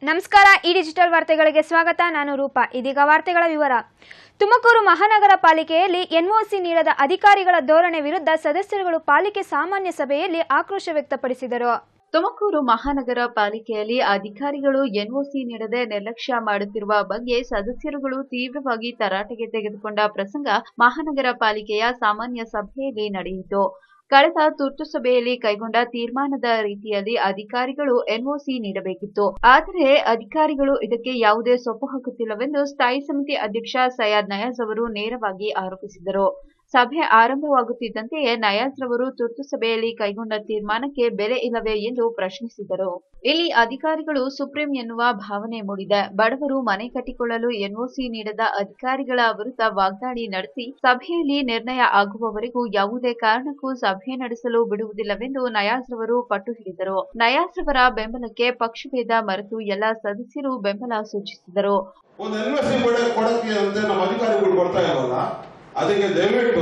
ನಮಸ್ಕಾರ ಈ ಡಿಜಿಟಲ್ ವಾರ್ತೆಗಳಿಗೆ ಸ್ವಾಗತ ನಾನು ರೂಪಾ ಇದೀಗ ವಾರ್ತೆಗಳ ವಿವರ ತುಮಕೂರು ಮಹಾನಗರ ಪಾಲಿಕೆಯಲ್ಲಿ ಎನ್ಒಸಿ ನೀಡದ ಅಧಿಕಾರಿಗಳ ಧೋರಣೆ ವಿರುದ್ಧ ಸದಸ್ಯರುಗಳು ಪಾಲಿಕೆ ಸಾಮಾನ್ಯ ಸಭೆಯಲ್ಲಿ ಆಕ್ರೋಶ ವ್ಯಕ್ತಪಡಿಸಿದರು ತುಮಕೂರು ಮಹಾನಗರ ಪಾಲಿಕೆಯಲ್ಲಿ ಅಧಿಕಾರಿಗಳು ಎನ್ಒಸಿ ನೀಡದೆ ನಿರ್ಲಕ್ಷ್ಯ ಮಾಡುತ್ತಿರುವ ಬಗ್ಗೆ ಸದಸ್ಯರುಗಳು ತೀವ್ರವಾಗಿ ತರಾಟೆಗೆ ತೆಗೆದುಕೊಂಡ ಪ್ರಸಂಗ ಮಹಾನಗರ ಪಾಲಿಕೆಯ ಸಾಮಾನ್ಯ ಸಭೆಯಲ್ಲಿ ನಡೆಯಿತು ಕಳೆದ ತುರ್ತು ಸಭೆಯಲ್ಲಿ ಕೈಗೊಂಡ ತೀರ್ಮಾನದ ರೀತಿಯಲ್ಲಿ ಅಧಿಕಾರಿಗಳು ಎನ್ಒಸಿ ನೀಡಬೇಕಿತ್ತು ಆದರೆ ಅಧಿಕಾರಿಗಳು ಇದಕ್ಕೆ ಯಾವುದೇ ಸೊಪ್ಪು ಹಾಕುತ್ತಿಲ್ಲವೆಂದು ಸ್ಥಾಯಿ ಸಮಿತಿ ಅಧ್ಯಕ್ಷ ಸೈಯದ್ ನಯಾಜ್ ಅವರು ನೇರವಾಗಿ ಆರೋಪಿಸಿದರು ಸಭೆ ಆರಂಭವಾಗುತ್ತಿದ್ದಂತೆಯೇ ನಯಾಜ್ ರವರು ತುರ್ತು ಸಭೆಯಲ್ಲಿ ಕೈಗೊಂಡ ತೀರ್ಮಾನಕ್ಕೆ ಬೆಲೆ ಇಲ್ಲವೇ ಎಂದು ಪ್ರಶ್ನಿಸಿದರು ಇಲ್ಲಿ ಅಧಿಕಾರಿಗಳು ಸುಪ್ರೀಂ ಎನ್ನುವ ಭಾವನೆ ಮೂಡಿದೆ ಬಡವರು ಮನೆ ಕಟ್ಟಿಕೊಳ್ಳಲು ಎನ್ಒಸಿ ನೀಡದ ಅಧಿಕಾರಿಗಳ ವಿರುದ್ಧ ವಾಗ್ದಾಳಿ ನಡೆಸಿ ಸಭೆಯಲ್ಲಿ ನಿರ್ಣಯ ಆಗುವವರೆಗೂ ಯಾವುದೇ ಕಾರಣಕ್ಕೂ ಸಭೆ ನಡೆಸಲು ಬಿಡುವುದಿಲ್ಲವೆಂದು ನಯಾಜ್ ರವರು ಪಟ್ಟು ಹಿಡಿದರು ನಯಾಜ್ ರವರ ಬೆಂಬಲಕ್ಕೆ ಪಕ್ಷಭೇದ ಮರೆತು ಎಲ್ಲ ಸದಸ್ಯರು ಬೆಂಬಲ ಸೂಚಿಸಿದರು ಒಂದು ಎನ್ ಎಸ್ ಸಿ ಕೊಡಕ್ಕೆ ಅಂತ ನಮ್ಮ ಅಧಿಕಾರಿಗಳು ಕೊಡ್ತಾ ಇಲ್ವಲ್ಲ ಅದಕ್ಕೆ ದಯವಿಟ್ಟು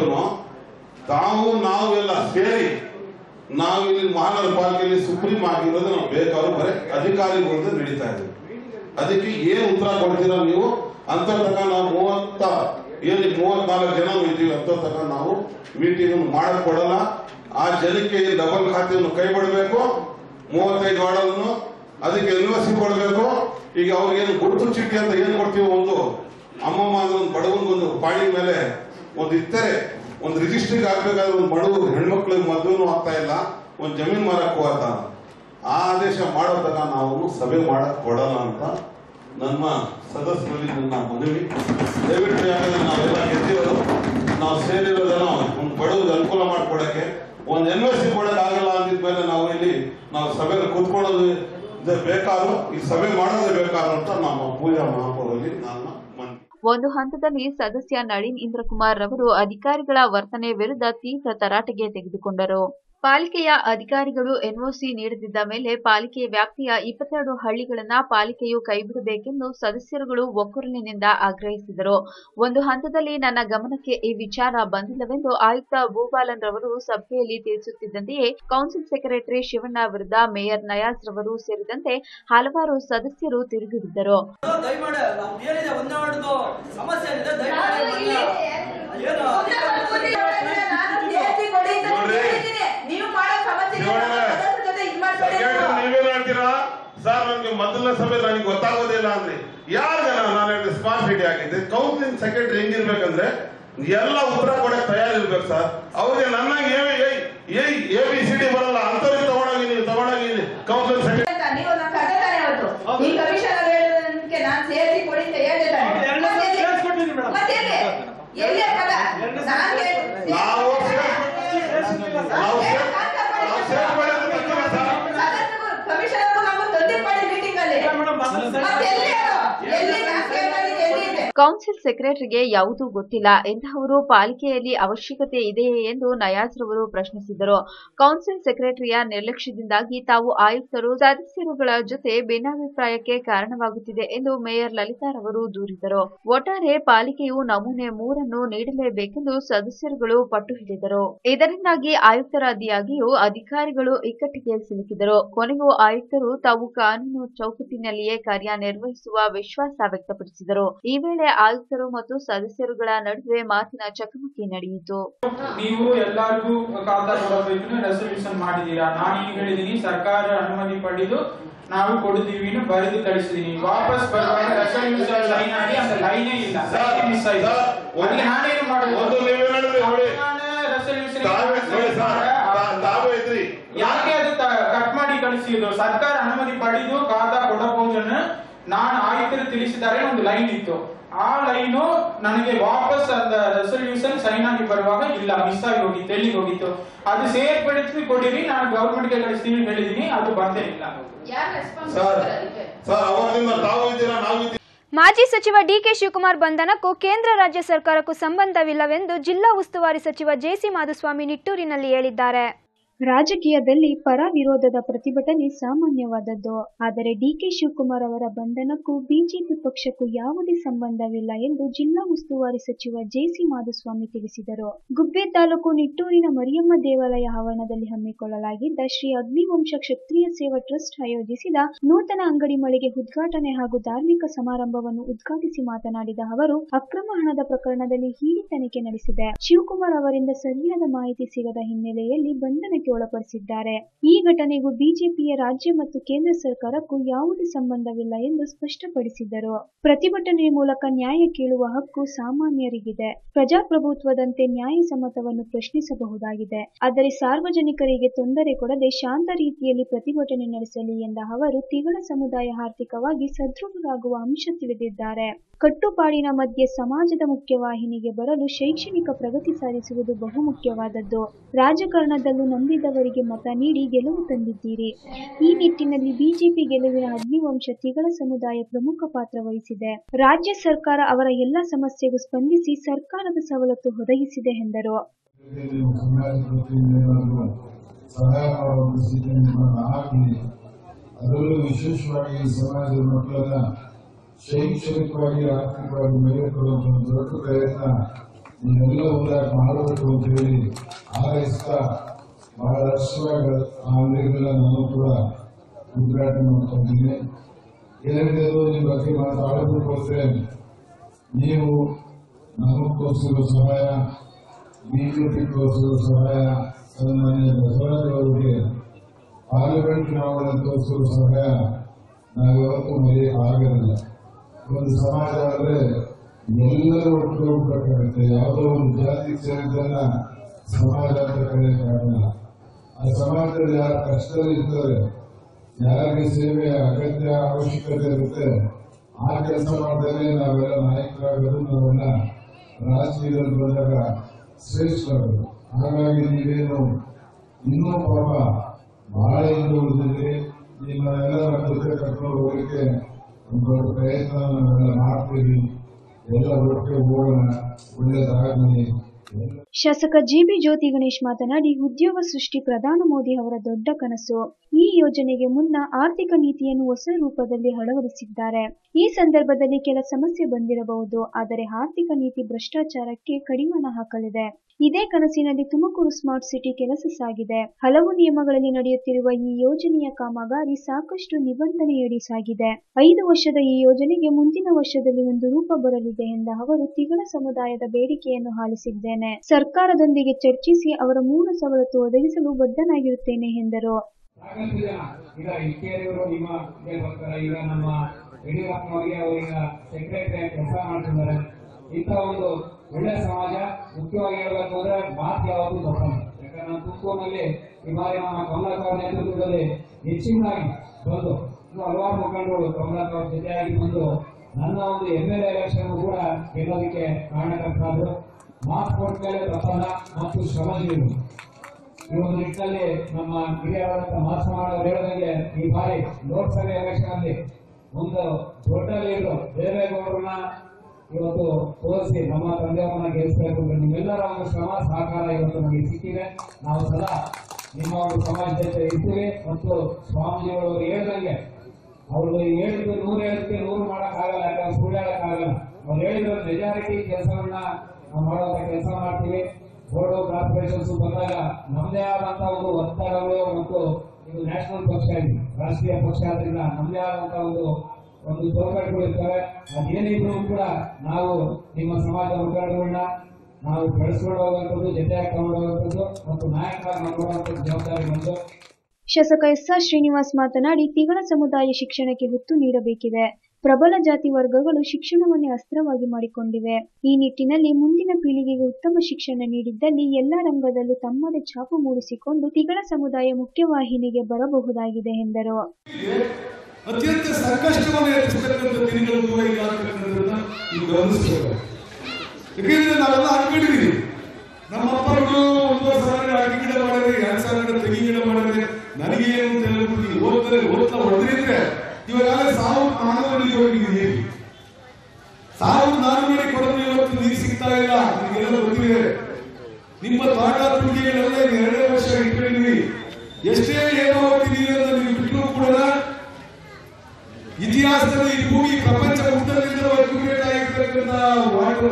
ತಾವು ನಾವು ಎಲ್ಲ ಸೇರಿ ನಾವು ಇಲ್ಲಿ ಮಹಾನಗರ ಪಾಲಿಕೆಯಲ್ಲಿ ಸುಪ್ರೀಂ ಆಗಿರೋದು ನಾವು ಬೇಕಾದ್ರೂ ಬರೀ ಅಧಿಕಾರಿಗಳಿಂದ ನಡೀತಾ ಇದ್ದೀವಿ ಅದಕ್ಕೆ ಏನ್ ಉತ್ತರ ಕೊಡ್ತೀರಾ ನೀವು ಅಂತ ತನಕ ನಾವು ಮೂವತ್ತ ಏನು ಮೂವತ್ನಾಲ್ಕು ಜನ ಇದ್ದೀವಿ ಅಂತ ತನಕ ನಾವು ಮೀಟಿಂಗ್ ಮಾಡಕ್ ಕೊಡಲ್ಲ ಆ ಜನಕ್ಕೆ ಡಬಲ್ ಖಾತೆಯನ್ನು ಕೈ ಬಿಡಬೇಕು ಮೂವತ್ತೈದು ವಾರ್ಡನ್ನು ಅದಕ್ಕೆ ಎನ್ವಸಿ ಕೊಡಬೇಕು ಈಗ ಅವ್ರಿಗೇನು ಗುರುತು ಚೀಟಿ ಅಂತ ಏನ್ ಕೊಡ್ತೀವಿ ಒಂದು ಅಮ್ಮಮ್ಮ ಅಂದ್ರೆ ಒಂದು ಬಡವನಿಗೊಂದು ಪಾಡಿ ಮೇಲೆ ಒಂದು ಇತ್ತರೆ ಒಂದು ರಿಜಿಸ್ಟ್ರಿಗೆ ಹಾಕ್ಬೇಕಾದ್ರೆ ಒಂದು ಬಡವರು ಹೆಣ್ಮಕ್ಳಿಗೆ ಮದುವೆನೂ ಆಗ್ತಾ ಇಲ್ಲ ಒಂದು ಜಮೀನ್ ಮಾರಕ್ ಹೋಗ್ತಾನ ಆ ಆದೇಶ ಮಾಡೋ ತನಕ ನಾವು ಸಭೆ ಮಾಡಕ್ ಕೊಡಲ್ಲ ಅಂತ ನಮ್ಮ ಸದಸ್ಯರಲ್ಲಿ ನನ್ನ ಮನವಿ ದಯವಿಟ್ಟು ಯಾಕಂದ್ರೆ ನಾವೆಲ್ಲ ಗೆದ್ದಿರೋದು ನಾವು ಸೇರಿರೋದೆಲ್ಲ ಒಂದು ಬಡವ್ರಿಗೆ ಅನುಕೂಲ ಮಾಡ್ಕೊಡಕ್ಕೆ ಒಂದು ಎನ್ ಎಸ್ ಸಿ ಕೊಡಕ್ ಆಗಲ್ಲ ಅಂದಿದ್ಮೇಲೆ ನಾವು ಇಲ್ಲಿ ನಾವು ಸಭೆಯಲ್ಲಿ ಕೂತ್ಕೊಳ್ಳೋದು ಇದೆ ಬೇಕಾದ್ರು ಈ ಸಭೆ ಮಾಡೋದೇ ಬೇಕಾದ್ರು ಅಂತ ನಮ್ಮ ಪೂಜಾ ಮಹಾಪೌರಲ್ಲಿ ನನ್ನ ಮನವಿ ಒಂದು ಹಂತದಲ್ಲಿ ಸದಸ್ಯ ನಳಿನ್ ಇಂದ್ರಕುಮಾರ್ ರವರು ಅಧಿಕಾರಿಗಳ ವರ್ತನೆ ವಿರುದ್ಧ ತೀವ್ರ ತರಾಟೆಗೆ ತೆಗೆದುಕೊಂಡರು ಪಾಲಿಕೆಯ ಅಧಿಕಾರಿಗಳು ಎನ್ಒಸಿ ನೀಡದಿದ್ದ ಮೇಲೆ ಪಾಲಿಕೆಯ ವ್ಯಾಪ್ತಿಯ ಇಪ್ಪತ್ತೆರಡು ಹಳ್ಳಿಗಳನ್ನ ಪಾಲಿಕೆಯು ಕೈಬಿಡಬೇಕೆಂದು ಸದಸ್ಯರುಗಳು ಒಕ್ಕೊರಲಿನಿಂದ ಆಗ್ರಹಿಸಿದರು ಒಂದು ಹಂತದಲ್ಲಿ ನನ್ನ ಗಮನಕ್ಕೆ ಈ ವಿಚಾರ ಬಂದಿಲ್ಲವೆಂದು ಆಯುಕ್ತ ಭೂಪಾಲನ್ ರವರು ಸಭೆಯಲ್ಲಿ ತಿಳಿಸುತ್ತಿದ್ದಂತೆಯೇ ಕೌನ್ಸಿಲ್ ಸೆಕ್ರೆಟರಿ ಶಿವಣ್ಣ ವಿರುದ್ಧ ಮೇಯರ್ ನಯಾಜ್ ರವರು ಸೇರಿದಂತೆ ಹಲವಾರು ಸದಸ್ಯರು ತಿರುಗಿಬಿದ್ದರು ದಯಮಾಡಿ ನಮ್ದು ಏನಿದೆ ಒಂದೇ ವಾರ್ಡ್ದು ಸಮಸ್ಯೆ ಏನಿದೆ ದಯಮಾಡಿ ಬಂದು ಏನು ನೀವು ಮಾಡೋ ಸಮಸ್ಯೆ ಶಿವಣ್ಣ, ಜೊತೆ ಇದ್ ಮಾಡ್ಬೇಡಿ ಸೆಕ್ರೆಟರಿ ನೀವೇನ್ ಹೇಳ್ತೀರಾ ಸರ್ ನನಗೆ ಮೊದಲನೇ ಸಭೆ ನನಗೆ ಗೊತ್ತಾಗೋದಿಲ್ಲ ಅಂದ್ರೆ ಯಾರು ಜನ ನಾನು ರೆಸ್ಪಾನ್ಸಿಬಿಲಿಟಿ ಆಗಿದ್ದೆ ಕೌನ್ಸಿಲಿಂಗ್ ಸೆಕ್ರೆಟರಿ ಹೆಂಗಿರ್ಬೇಕಂದ್ರೆ ಎಲ್ಲ ಉತ್ತರ ಕೊಡಕ್ ತಯಾರಿರ್ಬೇಕು ಸರ್ ಅವ್ರಿಗೆ ನನ್ನ ಎ ಬಿ ಸಿ ಡಿ ಬರಲ್ಲ ಅಂತವ್ರಿಗೆ ತಗೊಂಡೋಗಿ ನೀವು ತಗೊಂಡೋಗಿ ಕೌನ್ಸಿಲ್ ಸೆಕ್ರೆಟರಿ ಅಂತ ನೀವು ನನ್ನ ಕತೆ ತಾನೇ ಅವತ್ತು ಈ ಕಮಿಷನರ್ ಹೇಳೋದಕ್ಕೆ ನಾನು ಸೇರಿಸಿ ಕೊಡಿ ಅಂತ ಹೇಳಿದೆ ತಾನೇ. ಹೌದು, ಎಲ್ಲ ಮತ್ತೆ ಎಲ್ಲಿ? ಸೇರ್ಸ್ಕೊಟ್ಟಿದ್ದೀನಿ ಮೇಡಮ್. ಮತ್ತೆ ಎಲ್ಲಿ? ಎಲ್ಲಿ ಆ ಪದ? ನಾನು ಹೇಳಿ- ನಾವು ಸೇರ್ಸ್ಕೊಟ್ಟಿದ್ದೀವಿ. ನಾವು ಸೇರ್- ನಾವು ಸೇರ್ಕೊಳ್ಳೋದು ತಪ್ಪಿಲ್ಲ ಸರ್. ಸದಸ್ಯರು, ಕಮಿಷನರ್ಗೂ ನಮಗೂ ತಂದಿಟ್ಬಿಡಿ meeting ಅಲ್ಲಿ. ಮೇಡಮ್, ಮೊದಲು ಮತ್ತೆ ಎಲ್ಲಿ ಅದು? ಎಲ್ಲಿ ನಾನು ಕೇಳ್ಕೊಂಡಿದ್ದು ಎಲ್ಲಿ ಇದೆ? ಕೌನ್ಸಿಲ್ ಸೆಕ್ರೆಟರಿಗೆ ಯಾವುದೂ ಗೊತ್ತಿಲ್ಲ ಎಂತಹವರು ಪಾಲಿಕೆಯಲ್ಲಿ ಅವಶ್ಯಕತೆ ಇದೆಯೇ ಎಂದು ನಯಾಜ್ ರವರು ಪ್ರಶ್ನಿಸಿದರು ಕೌನ್ಸಿಲ್ ಸೆಕ್ರೆಟರಿಯ ನಿರ್ಲಕ್ಷ್ಯದಿಂದಾಗಿ ತಾವು ಆಯುಕ್ತರು ಸದಸ್ಯರುಗಳ ಜೊತೆ ಭಿನ್ನಾಭಿಪ್ರಾಯಕ್ಕೆ ಕಾರಣವಾಗುತ್ತಿದೆ ಎಂದು ಮೇಯರ್ ಲಲಿತಾ ರವರು ದೂರಿದರು ಒಟ್ಟಾರೆ ಪಾಲಿಕೆಯು ನಮೂನೆ ಮೂರನ್ನು ನೀಡಲೇಬೇಕೆಂದು ಸದಸ್ಯರುಗಳು ಪಟ್ಟು ಹಿಡಿದರು ಇದರಿಂದಾಗಿ ಆಯುಕ್ತರಾದಿಯಾಗಿಯೂ ಅಧಿಕಾರಿಗಳು ಇಕ್ಕಟ್ಟಿಗೆ ಸಿಲುಕಿದರು ಕೊನೆಗೂ ಆಯುಕ್ತರು ತಾವು ಕಾನೂನು ಚೌಕಟ್ಟಿನಲ್ಲಿಯೇ ಕಾರ್ಯನಿರ್ವಹಿಸುವ ವಿಶ್ವಾಸ ವ್ಯಕ್ತಪಡಿಸಿದರು ಈ ವೇಳೆ ಆಯುಕ್ತರು ಮತ್ತು ಸದಸ್ಯರುಗಳ ನಡುವೆ ಮಾತಿನ ಚಕಮಕಿ ನಡೆಯಿತು ನೀವು ಎಲ್ಲರಿಗೂ ಖಾತಾ ಕೊಡಬೇಕು ರೆಸಲ್ಯೂಷನ್ ಮಾಡಿದೀರಾ ನಾನು ಈಗ ಹೇಳಿದೀನಿ ಸರ್ಕಾರ ಅನುಮತಿ ಪಡೆದು ನಾವು ಕೊಡುತ್ತೀವಿ ಬರೆದು ಕಳಿಸಿದೀನಿ ವಾಪಸ್ ಬರುವಾಗ ರೆಸಲ್ಯೂಷನ್ ಲೈನ್ ಆಗಿ ಅಂತ ಲೈನೇ ಇಲ್ಲ ಮಿಸ್ ಆಯ್ತು ಸರ್, ಅಲ್ಲಿ ನಾನೇನು ಮಾಡೋದು ಒಂದು ನೀವೇನ್ ಹೇಳಿದ್ರಿ ನೋಡಿ ರೆಸಲ್ಯೂಷನ್ ತಾವೇ ನೋಡಿ ಸರ್ ತಾ- ತಾವೇ ಇದ್ರಿ ಯಾಕೆ ಅದು ಕಟ್ ಮಾಡಿ ಕಳಿಸಿದ್ರು ಸರ್ಕಾರ ಅನುಮತಿ ಪಡೆದು ಖಾತಾ ಕೊಡಬಹುದನ್ನು ನಾನು ಆಯುಕ್ತರು ತಿಳಿಸಿದ್ದಾರೆ ಒಂದು ಲೈನ್ ಇತ್ತು ಆ ಲೈನು ನನಗೆ ವಾಪಸ್ ಅಂತ ರೆಸಲ್ಯೂಷನ್ ಸೈನ್ ಆಗಿ ಬರುವಾಗ ಇಲ್ಲ ಮಿಸ್ ಆಗಿ ಹೋಗಿತ್ತು ಎಲ್ಲಿಗೆ ಹೋಗಿತ್ತು ಅದು ಸೇರ್ಪಡಿಸಿ ಕೊಡಿರಿ ನಾನು ಗವರ್ಮೆಂಟ್ ಗೆ ಕಳಿಸ್ತೀನಿ ಅಂತ ಹೇಳಿದೀನಿ ಅದು ಬಂದೇ ಇಲ್ಲ ಯಾರು responsible ಸರ್ ಅದಕ್ಕೆ? ಸರ್ ಅವತ್ತಿಂದ ತಾವು ಇದ್ದೀರಾ ನಾವು ಇದ್ದೀವಿ ಮಾಜಿ ಸಚಿವ ಡಿಕೆ ಶಿವಕುಮಾರ್ ಬಂಧನಕ್ಕೂ ಕೇಂದ್ರ ರಾಜ್ಯ ಸರ್ಕಾರಕ್ಕೂ ಸಂಬಂಧವಿಲ್ಲವೆಂದು ಜಿಲ್ಲಾ ಉಸ್ತುವಾರಿ ಸಚಿವ ಜೆಸಿ ಮಾಧುಸ್ವಾಮಿ ನಿಟ್ಟೂರಿನಲ್ಲಿ ಹೇಳಿದ್ದಾರೆ ರಾಜಕೀಯದಲ್ಲಿ ಪರ ವಿರೋಧದ ಪ್ರತಿಭಟನೆ ಸಾಮಾನ್ಯವಾದದ್ದು ಆದರೆ ಡಿಕೆ ಶಿವಕುಮಾರ್ ಅವರ ಬಂಧನಕ್ಕೂ ಬಿಜೆಪಿ ಪಕ್ಷಕ್ಕೂ ಯಾವುದೇ ಸಂಬಂಧವಿಲ್ಲ ಎಂದು ಜಿಲ್ಲಾ ಉಸ್ತುವಾರಿ ಸಚಿವ ಜೆಸಿ ಮಾಧುಸ್ವಾಮಿ ತಿಳಿಸಿದರು ಗುಬ್ಬಿ ತಾಲೂಕು ನಿಟ್ಟೂರಿನ ಮರಿಯಮ್ಮ ದೇವಾಲಯ ಆವರಣದಲ್ಲಿ ಹಮ್ಮಿಕೊಳ್ಳಲಾಗಿದ್ದ ಶ್ರೀ ಅಗ್ನಿವಂಶ ಕ್ಷತ್ರಿಯ ಸೇವಾ ಟ್ರಸ್ಟ್ ಆಯೋಜಿಸಿದ ನೂತನ ಅಂಗಡಿ ಮಳಿಗೆ ಉದ್ಘಾಟನೆ ಹಾಗೂ ಧಾರ್ಮಿಕ ಸಮಾರಂಭವನ್ನು ಉದ್ಘಾಟಿಸಿ ಮಾತನಾಡಿದ ಅವರು ಅಕ್ರಮ ಹಣದ ಪ್ರಕರಣದಲ್ಲಿ ಹೀಳಿ ತನಿಖೆ ನಡೆಸಿದೆ ಶಿವಕುಮಾರ್ ಅವರಿಂದ ಸರಿಯಾದ ಮಾಹಿತಿ ಸಿಗದ ಹಿನ್ನೆಲೆಯಲ್ಲಿ ಬಂಧನಕ್ಕೆ ಒಳಪಡಿಸಿದ್ದಾರೆ ಈ ಘಟನೆಗೂ ಬಿಜೆಪಿಯ ರಾಜ್ಯ ಮತ್ತು ಕೇಂದ್ರ ಸರ್ಕಾರಕ್ಕೂ ಯಾವುದೇ ಸಂಬಂಧವಿಲ್ಲ ಎಂದು ಸ್ಪಷ್ಟಪಡಿಸಿದರು ಪ್ರತಿಭಟನೆ ಮೂಲಕ ನ್ಯಾಯ ಕೇಳುವ ಹಕ್ಕು ಸಾಮಾನ್ಯರಿಗಿದೆ ಪ್ರಜಾಪ್ರಭುತ್ವದಂತೆ ನ್ಯಾಯಸಮ್ಮತವನ್ನು ಪ್ರಶ್ನಿಸಬಹುದಾಗಿದೆ ಆದರೆ ಸಾರ್ವಜನಿಕರಿಗೆ ತೊಂದರೆ ಕೊಡದೆ ಶಾಂತ ರೀತಿಯಲ್ಲಿ ಪ್ರತಿಭಟನೆ ನಡೆಸಲಿ ಎಂದ ಅವರು ತಿಗಳ ಸಮುದಾಯ ಆರ್ಥಿಕವಾಗಿ ಸದೃಢರಾಗುವ ಅಂಶ ತಿಳಿದಿದ್ದಾರೆ ಕಟ್ಟುಪಾಡಿನ ಮಧ್ಯೆ ಸಮಾಜದ ಮುಖ್ಯವಾಹಿನಿಗೆ ಬರಲು ಶೈಕ್ಷಣಿಕ ಪ್ರಗತಿ ಸಾಧಿಸುವುದು ಬಹುಮುಖ್ಯವಾದದ್ದು ರಾಜಕಾರಣದಲ್ಲೂ ನಂಬಿದವರಿಗೆ ಮತ ನೀಡಿ ಗೆಲುವು ತಂದಿದ್ದೀರಿ ಈ ನಿಟ್ಟಿನಲ್ಲಿ ಬಿಜೆಪಿ ಗೆಲುವಿನ ಅಗ್ನಿವಂಶ ತಿಗಳ ಸಮುದಾಯ ಪ್ರಮುಖ ಪಾತ್ರ ವಹಿಸಿದೆ ರಾಜ್ಯ ಸರ್ಕಾರ ಅವರ ಎಲ್ಲ ಸಮಸ್ಯೆಗೂ ಸ್ಪಂದಿಸಿ ಸರ್ಕಾರದ ಸವಲತ್ತು ಒದಗಿಸಿದೆ ಎಂದರು ನೀವು ಸಮಾಜ ಪ್ರತಿನಿಧಿಗಳನ್ನು ಸಹಾಯ ಮಾಡುವ ಸ್ಥಿತಿ ನಿಮ್ಮನ್ನು ಆಗಲಿ ಅದರಲ್ಲೂ ವಿಶೇಷವಾಗಿ ಈ ಸಮಾಜದ ಮಕ್ಕಳನ್ನ ಶೈಕ್ಷಣಿಕವಾಗಿ ಆರ್ಥಿಕವಾಗಿ ಮೇಲೆಕೊಳ್ಳುವಂತ ಒಂದು ದೊಡ್ಡ ಪ್ರಯತ್ನ ನೀವೆಲ್ಲ ಹೋದಾಗ ಮಾಡಬೇಕು ಅಂತ ಹೇಳಿ ಹಾರೈಸ್ತಾ ಬಹಳ ವರ್ಷವಾಗಿ ಆ ಅಂಗಡಿಗಳನ್ನ ನಾನು ಕೂಡ ಉದ್ಘಾಟನೆ ಮಾಡ್ಕೊಂಡಿದ್ದೀನಿ ಎರಡನೇದು ನಿಮ್ಮ ಬಗ್ಗೆ ಮಾತಾಡೋದಕ್ಕೆ ಹೋದ್ರೆ ನೀವು ನಮಗೆ ತೋರಿಸಿರೋ ಸಹಾಯ ಬಿಜೆಪಿ ತೋರಿಸಿರೋ ಸಹಾಯ ಸನ್ಮಾನ್ಯ ಬಸವರಾಜ್ ಅವರಿಗೆ ಪಾರ್ಲಿಮೆಂಟ್ ಚುನಾವಣೆ ತೋರಿಸಿರೋ ಸಹಾಯ ನಾವ್ಯಾವತ್ತೂ ಮರೆಯಕ್ಕೆ ಆಗಿರಲಿಲ್ಲ ಒಂದು ಸಮಾಜ ಅಂದ್ರೆ ಎಲ್ಲರೂ ಒಟ್ಟುಗೂಡಬೇಕಾಗುತ್ತೆ ಯಾವುದೋ ಒಂದು ಜಾತಿಗೆ ಸೇರಿದ್ದನ್ನ ಸಮಾಜ ಅಂತ ಕರೆಯಕ್ಕಾಗಲ್ಲ ಆ ಸಮಾಜದಲ್ಲಿ ಯಾರು ಕಷ್ಟದಲ್ಲಿ ಇರ್ತಾರೆ ಯಾರಿಗೆ ಸೇವೆ ಅಗತ್ಯ ಅವಶ್ಯಕತೆ ಇರುತ್ತೆ ಆ ಕೆಲಸ ಮಾಡಿದ್ರೆ ನಾವೆಲ್ಲ ನಾಯಕರಾಗೋದು ನಾವೆಲ್ಲ ರಾಜಕೀಯದಲ್ಲಿ ಬಂದಾಗ ಶ್ರೇಷ್ಠರಾಗೋದು ಹಾಗಾಗಿ ನೀವೇನು ಇನ್ನೂ ಪಾಪ ಬಹಳ ಹಿಂದೆ ಉಳಿದಿದ್ರಿ ನಿಮ್ಮನ್ನೆಲ್ಲ ಜೊತೆ ಕರ್ಕೊಂಡು ಹೋಗಲಿಕ್ಕೆ ಒಂದು ದೊಡ್ಡ ಪ್ರಯತ್ನ ನಾವೆಲ್ಲ ಮಾಡ್ತೀವಿ ಎಲ್ಲ ಒಟ್ಟಿಗೆ ಹೋಗೋಣ ಒಳ್ಳೇದಾಗಲಿ ಎಲ್ಲ ಶಾಸಕ ಜಿಬಿ ಜ್ಯೋತಿ ಗಣೇಶ್ ಮಾತನಾಡಿ ಉದ್ಯೋಗ ಸೃಷ್ಟಿ ಪ್ರಧಾನಿ ಮೋದಿ ಅವರ ದೊಡ್ಡ ಕನಸು ಈ ಯೋಜನೆಗೆ ಮುನ್ನ ಆರ್ಥಿಕ ನೀತಿಯನ್ನು ಹೊಸ ರೂಪದಲ್ಲಿ ಅಳವಡಿಸಿದ್ದಾರೆ ಈ ಸಂದರ್ಭದಲ್ಲಿ ಕೆಲ ಸಮಸ್ಯೆ ಬಂದಿರಬಹುದು ಆದರೆ ಆರ್ಥಿಕ ನೀತಿ ಭ್ರಷ್ಟಾಚಾರಕ್ಕೆ ಕಡಿವಾಣ ಹಾಕಲಿದೆ ಇದೇ ಕನಸಿನಲ್ಲಿ ತುಮಕೂರು ಸ್ಮಾರ್ಟ್ ಸಿಟಿ ಕೆಲಸ ಸಾಗಿದೆ ಹಲವು ನಿಯಮಗಳಲ್ಲಿ ನಡೆಯುತ್ತಿರುವ ಈ ಯೋಜನೆಯ ಕಾಮಗಾರಿ ಸಾಕಷ್ಟು ನಿಬಂಧನೆಯಡಿ ಸಾಗಿದೆ ಐದು ವರ್ಷದ ಈ ಯೋಜನೆಗೆ ಮುಂದಿನ ವರ್ಷದಲ್ಲಿ ಒಂದು ರೂಪ ಬರಲಿದೆ ಎಂದ ಅವರು ತಿಗಳ ಸಮುದಾಯದ ಬೇಡಿಕೆಯನ್ನು ಆಲಿಸಿದ್ದೇನೆ ಸರ್ಕಾರದೊಂದಿಗೆ ಚರ್ಚಿಸಿ ಅವರ ಮೂಲ ಸವಲತ್ತು ಒದಗಿಸಲು ಬದ್ಧನಾಗಿರುತ್ತೇನೆ ಎಂದರು ಸಾಕಷ್ಟು ಜನ ಈಗ ಇಕ್ಕೇರಿಯವರು ನಿಮ್ಮ ಇದೇ ಬರ್ತಾರೆ ಈಗ ನಮ್ಮ ಯಡಿಯೂರಪ್ಪನವರಿಗೆ ಅವರೀಗ ಸೆಕ್ರೆಟರಿ ಕೆಲಸ ಮಾಡ್ತಿದ್ದಾರೆ ಇಂಥ ಒಂದು ಒಳ್ಳೆ ಸಮಾಜ ಮುಖ್ಯವಾಗಿ ಹೇಳ್ಬೇಕು ಅಂದ್ರೆ ಮಾತು ಯಾವತ್ತೂ ತಪ್ಪಲ್ಲ ಯಾಕಂದ್ರೆ ನಮ್ಮ ತುಮಕೂರಿನಲ್ಲಿ ಈ ಬಾರಿ ನಮ್ಮ ಕಮಲಾಕರ್ ನೇತೃತ್ವದಲ್ಲಿ ಹೆಚ್ಚಿನದಾಗಿ ಬಂದು ಇನ್ನು ಹಲವಾರು ಮುಖಂಡರು ಕಮಲಾಕರ್ ಜೊತೆಯಾಗಿ ಬಂದು ನನ್ನ ಒಂದು ಎಂ ಎಲ್ ಎಲೆಕ್ಷನ್ ಕೂಡ ಗೆಲ್ಲೋದಕ್ಕೆ ಕಾರಣಕರ್ತರಾದ್ರು ಮಾತು ಕೊಟ್ಟ ಮೇಲೆ ತಪ್ಪಲ್ಲ ಮತ್ತು ಶ್ರಮಜೀವಿ ಈ ಒಂದು ನಿಟ್ಟಿನಲ್ಲಿ ನಮ್ಮ ಹಿರಿಯರಾದಂತ ಮಾಸಮಾಡ ಹೇಳಿದಂಗೆ ಈ ಬಾರಿ ಲೋಕಸಭೆ ಎಲೆಕ್ಷನ್ ಅಲ್ಲಿ ಒಂದು ದೊಡ್ಡ ಲೀಡರ್ ದೇವೇಗೌಡರನ್ನ ಇವತ್ತು ತೋರಿಸಿ ನಮ್ಮ ತಂದೆಯವರನ್ನ ಗೆಲ್ಲಿಸಬೇಕು ಅಂದ್ರೆ ನಿಮ್ಮೆಲ್ಲರ ಒಂದು ಶ್ರಮ ಸಹಕಾರ ಇವತ್ತು ನಮಗೆ ಸಿಕ್ಕಿದೆ ನಾವು ಸದಾ ನಿಮ್ಮ ಒಂದು ಸಮಾಜ ಜೊತೆ ಇರ್ತೀವಿ ಮತ್ತು ಸ್ವಾಮೀಜಿಯವರು ಹೇಳಿದಂಗೆ ಅವರು ಹೇಳಿದ್ದು ನೂರು ಹೇಳಿದ್ದಕ್ಕೆ ನೂರು ಮಾಡಕ್ ಆಗಲ್ಲ ಯಾಕಂದ್ರೆ ಸುಳ್ಳು ಹೇಳಕ್ ಆಗಲ್ಲ ಅವ್ರು ಹೇಳಿದ್ರು ಮೆಜಾರಿಟಿ ಕೆಲಸವನ್ನ ನಾವು ಮಾಡುವಂತ ಕೆಲಸ ಮಾಡ್ತೀವಿ ಬೋರ್ಡ್ ಕಾರ್ಪೊರೇಷನ್ಸ್ ಬಂದಾಗ ನಮ್ಮದೇ ಆದಂತ ಒಂದು ಒತ್ತಡಗಳು ಮತ್ತು ಇದು ನ್ಯಾಷನಲ್ ಪಕ್ಷ ಇದೆ ರಾಷ್ಟ್ರೀಯ ಪಕ್ಷ ಆದ್ರಿಂದ ನಮ್ಮದೇ ಆದಂತ ಒಂದು ಒಂದು ಚೌಕಟ್ಟುಗಳು ಇರ್ತವೆ ಅದೇನಿದ್ರು ಕೂಡ ನಾವು ನಿಮ್ಮ ಸಮಾಜ ಮುಖಂಡಗಳನ್ನ ನಾವು ಬೆಳೆಸ್ಕೊಂಡು ಹೋಗುವಂಥದ್ದು ಜೊತೆಯಾಗಿ ತಗೊಂಡು ಹೋಗುವಂಥದ್ದು ಮತ್ತು ನಾಯಕರಾಗಿ ನೋಡುವಂಥದ್ದು ಜವಾಬ್ದಾರಿ ನಮ್ಮದು ಶಾಸಕ ಎಸ್ಆರ್ ಶ್ರೀನಿವಾಸ್ ಮಾತನಾಡಿ ತಿಗಳ ಸಮುದಾಯ ಶಿಕ್ಷಣಕ್ಕೆ ಒತ್ತು ನೀಡಬೇಕಿದೆ ಪ್ರಬಲ ಜಾತಿ ವರ್ಗಗಳು ಶಿಕ್ಷಣವನ್ನೇ ಅಸ್ತ್ರವಾಗಿ ಮಾಡಿಕೊಂಡಿವೆ ಈ ನಿಟ್ಟಿನಲ್ಲಿ ಮುಂದಿನ ಪೀಳಿಗೆಗೆ ಉತ್ತಮ ಶಿಕ್ಷಣ ನೀಡಿದ್ದಲ್ಲಿ ಎಲ್ಲ ರಂಗದಲ್ಲೂ ತಮ್ಮದೇ ಛಾಪು ಮೂಡಿಸಿಕೊಂಡು ತಿಗಳ ಸಮುದಾಯ ಮುಖ್ಯವಾಹಿನಿಗೆ ಬರಬಹುದಾಗಿದೆ ಎಂದರು ಅತ್ಯಂತ ಸಂಕಷ್ಟವನ್ನು ಎದುರಿಸತಕ್ಕಂಥ ದಿನಗಳು ದೂರ ಇಲ್ಲ ಅಂತಕ್ಕಂಥದ್ದನ್ನ ನೀವು ಗಮನಿಸಬೇಕು ಯಾಕೆಂದ್ರೆ ನಾವೆಲ್ಲ ಅನ್ಕೊಂಡಿದೀವಿ ನಮ್ಮ ಅಪ್ಪಗಳು ಒಂದೂವರೆ ಸಾವಿರ ಅಡಿಕೆ ಗಿಡ ಮಾಡಿದ್ರೆ ಎರಡ್ ಸಾವಿರ ತೆಂಗಿನ ಗಿಡ ಮಾಡಿದ್ರೆ ನನಗೇನು ಅಂತ ಹೇಳ್ಬಿಟ್ಟು ಓದ್ತಾರೆ ಓದ್ತಾ ಹೊಡೆದಿದ್ರೆ ಇವಾಗ ಸಾವಿರದ ನಾನ್ನೂರಿಗೆ ಹೋಗಿದ್ದೀನಿ ಸಾವಿರದ ನಾನ್ನೂರಿಗೆ ಕೊಡಲು ಇವತ್ತು ನೀರು ಸಿಗ್ತಾ ಇಲ್ಲ ನಿಮಗೆಲ್ಲ ಗೊತ್ತಿದೆ ನಿಮ್ಮ ತೋಟ ಪೂಜೆಗಳೆಲ್ಲ ಎರಡೇ ವರ್ಷ ಇಟ್ಕೊಂಡಿದ್ವಿ ಎಷ್ಟೇ ಹೇಮಾವತಿ ನೀರನ್ನು ನೀವು ಬಿಟ್ಟರೂ ಕೂಡ ಇತಿಹಾಸದಲ್ಲಿ ಈ ಭೂಮಿ ಪ್ರಪಂಚ ಉದ್ದದಿಂದ ಅಕ್ಯುಮಿಲೇಟ್ ಆಗಿರ್ತಕ್ಕಂಥ ವಾಟರ್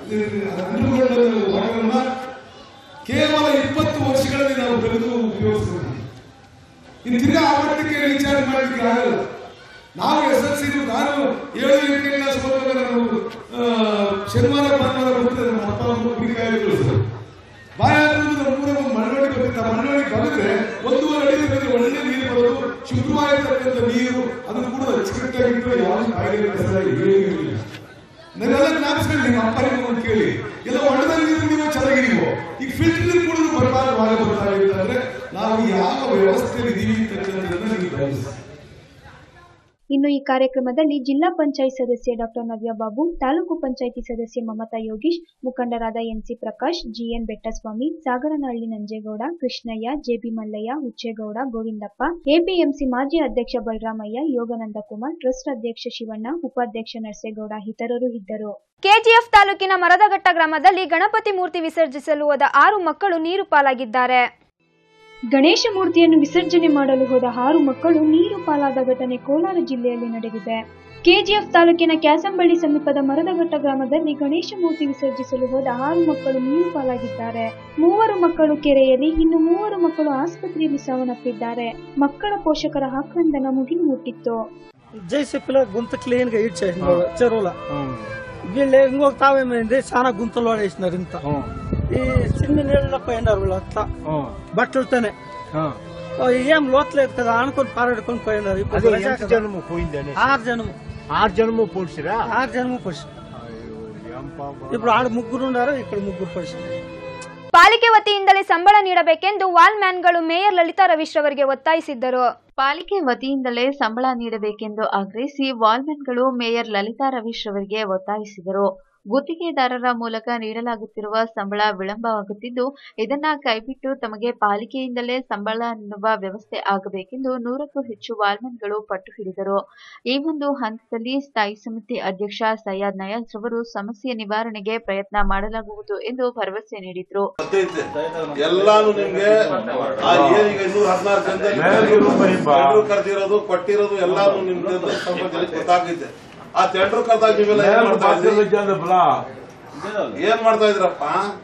ವಾಟರ್ನ ಕೇವಲ ಇಪ್ಪತ್ತು ವರ್ಷಗಳಲ್ಲಿ ನಾವು ಬೆಳೆದು ಉಪಯೋಗಿಸ್ತೀವಿ ಇನ್ನು ತಿರ್ಗಾ ಆ ಮಟ್ಟಕ್ಕೆ ರೀಚಾರ್ಜ್ ಮಾಡಲಿಕ್ಕೆ ಆಗಲ್ಲ ನಾವು ಎಸ್ ಎಲ್ ಸಿ ನಾನು ಏಳು ಎಂಟನೇ ಕ್ಲಾಸ್ ಓದುವಾಗ ನಾನು ಆ, ಶನಿವಾರ ಭಾನುವಾರ ಬಂದ್ರೆ ನಮ್ಮ ಅಪ್ಪ ಅಮ್ಮ ಕುರಿಕಾಯಿ ಕಳಿಸಿದ್ರು ಬಾಯಾದ್ರೂ ನಮ್ಮ ಊರ ಒಂದು ಮಳವಳ್ಳಿ ಬರ್ತಿತ್ತು ಆ ಮಳವಳ್ಳಿ ಬಂದ್ರೆ ಒಂದೂವರೆ ಅಡಿ ಬಂದ್ರೆ ಒಳ್ಳೆ ನೀರು ಬರೋದು ಶುದ್ಧವಾಗಿರ್ತಕ್ಕಂಥ ನೀರು ಅದನ್ನು ಕೂಡ ಅಚ್ಚುಕಟ್ಟಾಗಿಟ್ಟು ಯಾವುದು ಕಾಯಿಲೆ ಕಸರಾಗಿ ಇರಲಿಲ್ಲ ನಾನೆಲ್ಲ ಜ್ಞಾಪಿಸ್ಕೊಂಡು ನಿಮ್ಮ ಅಪ್ಪನಿಗೆ ಒಂದು ಕೇಳಿ ಎಲ್ಲ ಒಣದಲ್ಲಿ ನೀರು ನೀವು ಚೆನ್ನಾಗಿ ನೀವು ಈಗ ಫಿಲ್ಟರ್ ನೀರು ಕುಡಿದು ಬರಬಾರದು ಆಗ ಬರ್ತಾ ಇದೆ ಅಂದ್ರೆ ನಾವು ಯಾವ ವ್ಯವಸ್ಥೆಯಲ್ಲಿ ಇದೀವಿ ಅಂತಕ್ಕಂಥದ್ದನ್ನ ನೀವು ಗಮನಿಸಿ ಇನ್ನು ಈ ಕಾರ್ಯಕ್ರಮದಲ್ಲಿ ಜಿಲ್ಲಾ ಪಂಚಾಯತ್ ಸದಸ್ಯ ಡಾಕ್ಟರ್ ನವ್ಯ ಬಾಬು ತಾಲೂಕು ಪಂಚಾಯಿತಿ ಸದಸ್ಯೆ ಮಮತಾ ಯೋಗೀಶ್ ಮುಖಂಡರಾದ NC Prakash GN Bettaswamy Sagaranahalli Nanjegowda Krishnaiah JB Mallaiah Huchegowda Govindappa APMC ಮಾಜಿ ಅಧ್ಯಕ್ಷ ಬಲರಾಮಯ್ಯ ಯೋಗಾನಂದ ಕುಮಾರ್ ಟ್ರಸ್ಟ್ ಅಧ್ಯಕ್ಷ ಶಿವಣ್ಣ ಉಪಾಧ್ಯಕ್ಷ ನರಸೇಗೌಡ ಇತರರು ಇದ್ದರು ಕೆಜಿಎಫ್ ತಾಲೂಕಿನ ಮರದಘಟ್ಟ ಗ್ರಾಮದಲ್ಲಿ ಗಣಪತಿ ಮೂರ್ತಿ ವಿಸರ್ಜಿಸಲು ಹೋದ ಆರು ಮಕ್ಕಳು ನೀರು ಪಾಲಾಗಿದ್ದಾರೆ ಗಣೇಶ ಮೂರ್ತಿಯನ್ನು ವಿಸರ್ಜನೆ ಮಾಡಲು ಹೋದ ಆರು ಮಕ್ಕಳು ನೀರು ಪಾಲಾದ ಘಟನೆ ಕೋಲಾರ ಜಿಲ್ಲೆಯಲ್ಲಿ ನಡೆದಿದೆ ಕೆಜಿಎಫ್ ತಾಲೂಕಿನ ಕ್ಯಾಸಂಬಳ್ಳಿ ಸಮೀಪದ ಮರದಘಟ್ಟ ಗ್ರಾಮದಲ್ಲಿ ಗಣೇಶ ಮೂರ್ತಿ ವಿಸರ್ಜಿಸಲು ಹೋದ ಆರು ಮಕ್ಕಳು ನೀರು ಪಾಲಾಗಿದ್ದಾರೆ ಮೂವರು ಮಕ್ಕಳು ಕೆರೆಯಲ್ಲಿ ಇನ್ನು ಮೂವರು ಮಕ್ಕಳು ಆಸ್ಪತ್ರೆಯಲ್ಲಿ ಸಾವನ್ನಪ್ಪಿದ್ದಾರೆ ಮಕ್ಕಳ ಪೋಷಕರ ಆಕ್ರಂದನ ಮುಗಿಲು ಮುಟ್ಟಿತ್ತು జేసీపీలో గుంత క్లీన్ గా ఇచ్చేసిన చెరువుల వీళ్ళు ఇంకొక తావేమైంది చాలా గుంతలు వాడేసినారు ఇంత ఈ చిన్న నీళ్ళలో పోయినారు వీళ్ళు అట్లా బట్టలతోనే ఓ, ఏం లోతలేదు కదా అనుకొని పారాడుకొని పోయినారు ఇప్పుడు రజా కదా. జన్మ పోయిందని ఆరు జనము ఆరు జన్మ పోడ్చిరా ఆరు జనము పడిసి ఇప్పుడు ఆడ ముగ్గురు ఉన్నారు ఇక్కడ ముగ్గురు పడిసి ಪಾಲಿಕೆ ವತಿಯಿಂದಲೇ ಸಂಬಳ ನೀಡಬೇಕೆಂದು ವಾಲ್ ಮ್ಯಾನ್ಗಳು ಮೇಯರ್ ಲಲಿತಾ ರವೀಶ್ ರವರಿಗೆ ಒತ್ತಾಯಿಸಿದ್ದರು ಪಾಲಿಕೆ ವತಿಯಿಂದಲೇ ಸಂಬಳ ನೀಡಬೇಕೆಂದು ಆಗ್ರಹಿಸಿ ವಾಲ್ಮನ್ಗಳು ಮೇಯರ್ ಲಲಿತಾ ರವೀಶ್ ಅವರಿಗೆ ಒತ್ತಾಯಿಸಿದರು ಗುತ್ತಿಗೆದಾರರ ಮೂಲಕ ನೀಡಲಾಗುತ್ತಿರುವ ಸಂಬಳ ವಿಳಂಬವಾಗುತ್ತಿದ್ದು ಇದನ್ನ ಕೈಬಿಟ್ಟು ತಮಗೆ ಪಾಲಿಕೆಯಿಂದಲೇ ಸಂಬಳ ನೀಡುವ ವ್ಯವಸ್ಥೆ ಆಗಬೇಕೆಂದು ನೂರಕ್ಕೂ ಹೆಚ್ಚು ವಾಲ್ಮನ್ಗಳು ಪಟ್ಟು ಹಿಡಿದರು ಈ ಒಂದು ಹಂತದಲ್ಲಿ ಸ್ಥಾಯಿ ಸಮಿತಿ ಅಧ್ಯಕ್ಷ ಸಯ್ಯದ್ ನಯಾಜ್ ರವರು ಸಮಸ್ಯೆ ನಿವಾರಣೆಗೆ ಪ್ರಯತ್ನ ಮಾಡಲಾಗುವುದು ಎಂದು ಭರವಸೆ ನೀಡಿದರು ಗೊತ್ತೈತೆ ಎಲ್ಲಾನು ನಿಮ್ಗೆ ಆ ಏನೀಗ ಇನ್ನೂರ ಹದಿನಾರು ಜನದಲ್ಲಿ ಟೆಂಡರ್ ಕರೆದಿರೋದು ಕೊಟ್ಟಿರೋದು ಎಲ್ಲಾನು ನಿಮ್ಗೆ ಸ್ವಲ್ಪ ಜನಕ್ಕೆ ಗೊತ್ತಾಗೈತೆ ಆ ಟೆಂಡರ್ ಕರೆದಾಗ ನೀವೆಲ್ಲ ಏನ್ ಮಾಡ್ತಾ ಇದ್ರಿ ಏನ್ ಮಾಡ್ತಾ ಇದ್ರಪ್ಪ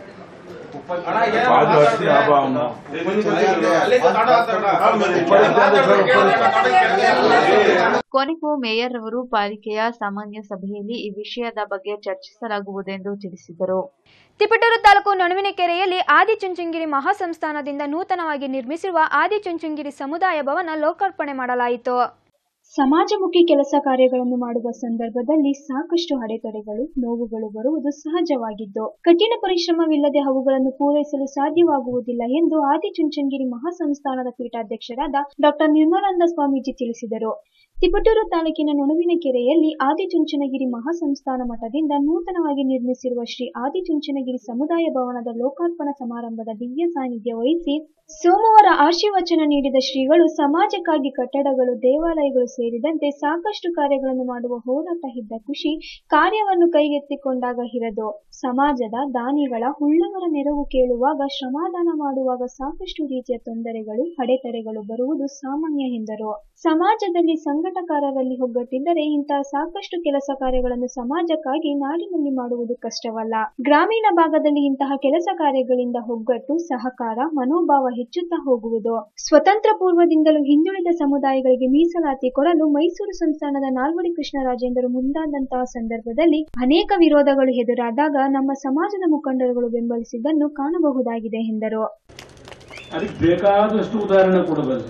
ಕೊನೆಗೂ ಮೇಯರ್ ಅವರು ಪಾಲಿಕೆಯ ಸಾಮಾನ್ಯ ಸಭೆಯಲ್ಲಿ ಈ ವಿಷಯದ ಬಗ್ಗೆ ಚರ್ಚಿಸಲಾಗುವುದೆಂದು ತಿಳಿಸಿದರು ತಿಪಟೂರು ತಾಲೂಕು ನಡುವಿನಕೆರೆಯಲ್ಲಿ ಆದಿಚುಂಚನಗಿರಿ ಮಹಾಸಂಸ್ಥಾನದಿಂದ ನೂತನವಾಗಿ ನಿರ್ಮಿಸಿರುವ ಆದಿಚುಂಚನಗಿರಿ ಸಮುದಾಯ ಭವನ ಲೋಕಾರ್ಪಣೆ ಮಾಡಲಾಯಿತು ಸಮಾಜಮುಖಿ ಕೆಲಸ ಕಾರ್ಯಗಳನ್ನು ಮಾಡುವ ಸಂದರ್ಭದಲ್ಲಿ ಸಾಕಷ್ಟು ಅಡೆತಡೆಗಳು ನೋವುಗಳು ಬರುವುದು ಸಹಜವಾಗಿದ್ದು ಕಠಿಣ ಪರಿಶ್ರಮವಿಲ್ಲದೆ ಅವುಗಳನ್ನು ಪೂರೈಸಲು ಸಾಧ್ಯವಾಗುವುದಿಲ್ಲ ಎಂದು ಆದಿಚುಂಚನಗಿರಿ ಮಹಾಸಂಸ್ಥಾನದ ಪೀಠಾಧ್ಯಕ್ಷರಾದ ಡಾಕ್ಟರ್ ನಿರ್ಮಲಾನಂದ ಸ್ವಾಮೀಜಿ ತಿಳಿಸಿದರು ತಿಪಟೂರು ತಾಲೂಕಿನ ನೊಣವಿನಕೆರೆಯಲ್ಲಿ ಆದಿಚುಂಚನಗಿರಿ ಮಹಾಸಂಸ್ಥಾನ ಮಠದಿಂದ ನೂತನವಾಗಿ ನಿರ್ಮಿಸಿರುವ ಶ್ರೀ ಆದಿಚುಂಚನಗಿರಿ ಸಮುದಾಯ ಭವನದ ಲೋಕಾರ್ಪಣಾ ಸಮಾರಂಭದ ದಿವ್ಯ ಸಾನ್ನಿಧ್ಯ ವಹಿಸಿ ಸೋಮವಾರ ಆಶೀರ್ವಚನ ನೀಡಿದ ಶ್ರೀಗಳು ಸಮಾಜಕ್ಕಾಗಿ ಕಟ್ಟಡಗಳು ದೇವಾಲಯಗಳು ಸೇರಿದಂತೆ ಸಾಕಷ್ಟು ಕಾರ್ಯಗಳನ್ನು ಮಾಡುವ ಹೋರಾಟ ಇದ್ದ ಖುಷಿ ಕಾರ್ಯವನ್ನು ಕೈಗೆತ್ತಿಕೊಂಡಾಗ ಇರದು ಸಮಾಜದ ದಾನಿಗಳ ಉಳ್ಳವರ ನೆರವು ಕೇಳುವಾಗ ಶ್ರಮಾದಾನ ಮಾಡುವಾಗ ಸಾಕಷ್ಟು ರೀತಿಯ ತೊಂದರೆಗಳು ಅಡೆತಡೆಗಳು ಬರುವುದು ಸಾಮಾನ್ಯ ಎಂದರು ಸಮಾಜದಲ್ಲಿ ಸಂಘಟಕಾರರಲ್ಲಿ ಒಗ್ಗಟ್ಟಿದ್ದರೆ ಇಂತಹ ಸಾಕಷ್ಟು ಕೆಲಸ ಕಾರ್ಯಗಳನ್ನು ಸಮಾಜಕ್ಕಾಗಿ ನಾಡಿನಲ್ಲಿ ಮಾಡುವುದು ಕಷ್ಟವಲ್ಲ ಗ್ರಾಮೀಣ ಭಾಗದಲ್ಲಿ ಇಂತಹ ಕೆಲಸ ಕಾರ್ಯಗಳಿಂದ ಒಗ್ಗಟ್ಟು ಸಹಕಾರ ಮನೋಭಾವ ಹೆಚ್ಚುತ್ತಾ ಹೋಗುವುದು ಸ್ವತಂತ್ರ ಪೂರ್ವದಿಂದಲೂ ಹಿಂದುಳಿದ ಸಮುದಾಯಗಳಿಗೆ ಮೀಸಲಾತಿ ಕೊಡಲು ಮೈಸೂರು ಸಂಸ್ಥಾನದ ನಾಲ್ವಡಿ ಕೃಷ್ಣರಾಜೇಂದ್ರ ಮುಂದಾದಂತಹ ಸಂದರ್ಭದಲ್ಲಿ ಅನೇಕ ವಿರೋಧಗಳು ಎದುರಾದಾಗ ನಮ್ಮ ಸಮಾಜದ ಮುಖಂಡರುಗಳು ಬೆಂಬಲಿಸಿದ್ದನ್ನು ಕಾಣಬಹುದಾಗಿದೆ ಎಂದರು ಅದಕ್ಕೆ ಬೇಕಾದಷ್ಟು ಉದಾಹರಣೆ ಕೊಡಬಲ್ಲೆ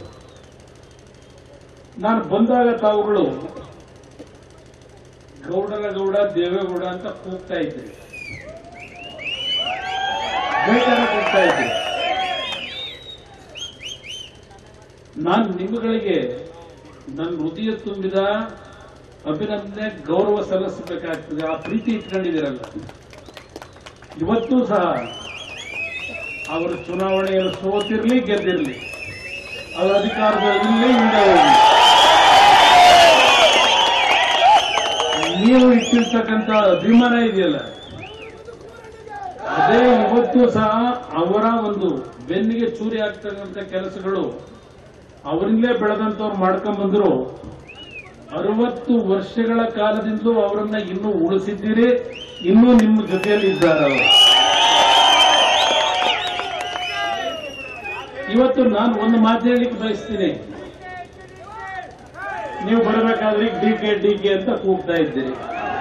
ನಾನು ಬಂದಾಗ ತಾವುಗಳು ಗೌಡರ ಗೌಡ ದೇವೇಗೌಡ ಅಂತ ಕೂಗ್ತಾ ಇದ್ರಿ ಗೈಡನ್ನ ಕೂಗ್ತಾ ಇದ್ರಿ ನಾನು ನಿಮ್ಮಗಳಿಗೆ ನನ್ನ ಹೃದಯ ತುಂಬಿದ ಅಭಿನಂದನೆ ಗೌರವ ಸಲ್ಲಿಸಬೇಕಾಗ್ತದೆ ಆ ಪ್ರೀತಿ ಇಟ್ಕೊಂಡಿದ್ದೀರಲ್ಲ ಇವತ್ತೂ ಸಹ ಅವರು ಚುನಾವಣೆಯಲ್ಲಿ ಸೋತಿರ್ಲಿ ಗೆದ್ದಿರ್ಲಿ ಅವರ ಅಧಿಕಾರದಲ್ಲಿ ಇಲ್ಲೇ ಹಿಂದೆ ಹೋಗಿ ನೀವು ಇಟ್ಟಿರ್ತಕ್ಕಂಥ ಅಭಿಮಾನ ಇದೆಯಲ್ಲ ಅದೇ ಇವತ್ತು ಸಹ ಅವರ ಒಂದು ಬೆನ್ನಿಗೆ ಚೂರಿ ಆಗ್ತಕ್ಕಂಥ ಕೆಲಸಗಳು ಅವರಿಂದಲೇ ಬೆಳೆದಂತವ್ರು ಮಾಡ್ಕೊಂಡ್ ಬಂದ್ರು ಅರವತ್ತು ವರ್ಷಗಳ ಕಾಲದಿಂದಲೂ ಅವರನ್ನ ಇನ್ನೂ ಉಳಿಸಿದ್ದೀರಿ ಇನ್ನೂ ನಿಮ್ಮ ಜೊತೆಯಲ್ಲಿ ಇದ್ದಾರೆ ಅವರು ಇವತ್ತು ನಾನು ಒಂದು ಮಾತು ಹೇಳಲಿಕ್ಕೆ ಬಯಸ್ತೀನಿ ನೀವು ಬರಬೇಕಾದ್ರೆ ಡಿ ಕೆ ಡಿ ಕೆ ಅಂತ ಕೂಗ್ತಾ ಇದ್ದೀರಿ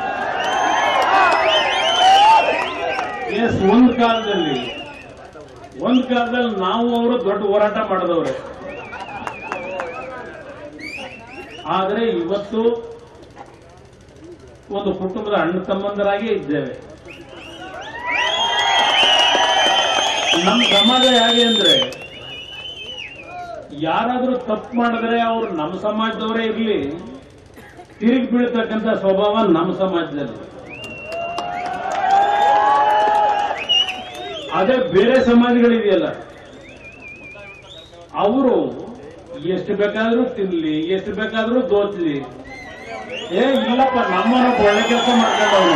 ಎಸ್ ಒಂದು ಕಾಲದಲ್ಲಿ ಒಂದು ಕಾಲದಲ್ಲಿ ನಾವು ಅವರು ದೊಡ್ಡ ಹೋರಾಟ ಮಾಡಿದವ್ರೆ ಆದರೆ ಇವತ್ತು ಒಂದು ಕುಟುಂಬದ ಅಣ್ಣ ತಮ್ಮಂದರಾಗೇ ಇದ್ದೇವೆ ನಮ್ಮ ಸಮಾಜ ಹೇಗೆ ಅಂದ್ರೆ ಯಾರಾದ್ರೂ ತಪ್ಪು ಮಾಡಿದ್ರೆ ಅವ್ರು ನಮ್ಮ ಸಮಾಜದವರೇ ಇರಲಿ ತಿರುಗಿ ಬೀಳ್ತಕ್ಕಂಥ ಸ್ವಭಾವ ನಮ್ಮ ಸಮಾಜದಲ್ಲಿ ಅದೇ ಬೇರೆ ಸಮಾಜಗಳಿದೆಯಲ್ಲ ಅವರು ಎಷ್ಟು ಬೇಕಾದ್ರೂ ತಿನ್ಲಿ ಎಷ್ಟು ಬೇಕಾದ್ರೂ ದೋಚ್ಲಿ ಏ ಇಲ್ಲಪ್ಪ ನಮ್ಮನ್ನ ಒಳ್ಳೆ ಕೆಲಸ ಮಾಡ್ಕೊಂಡವನು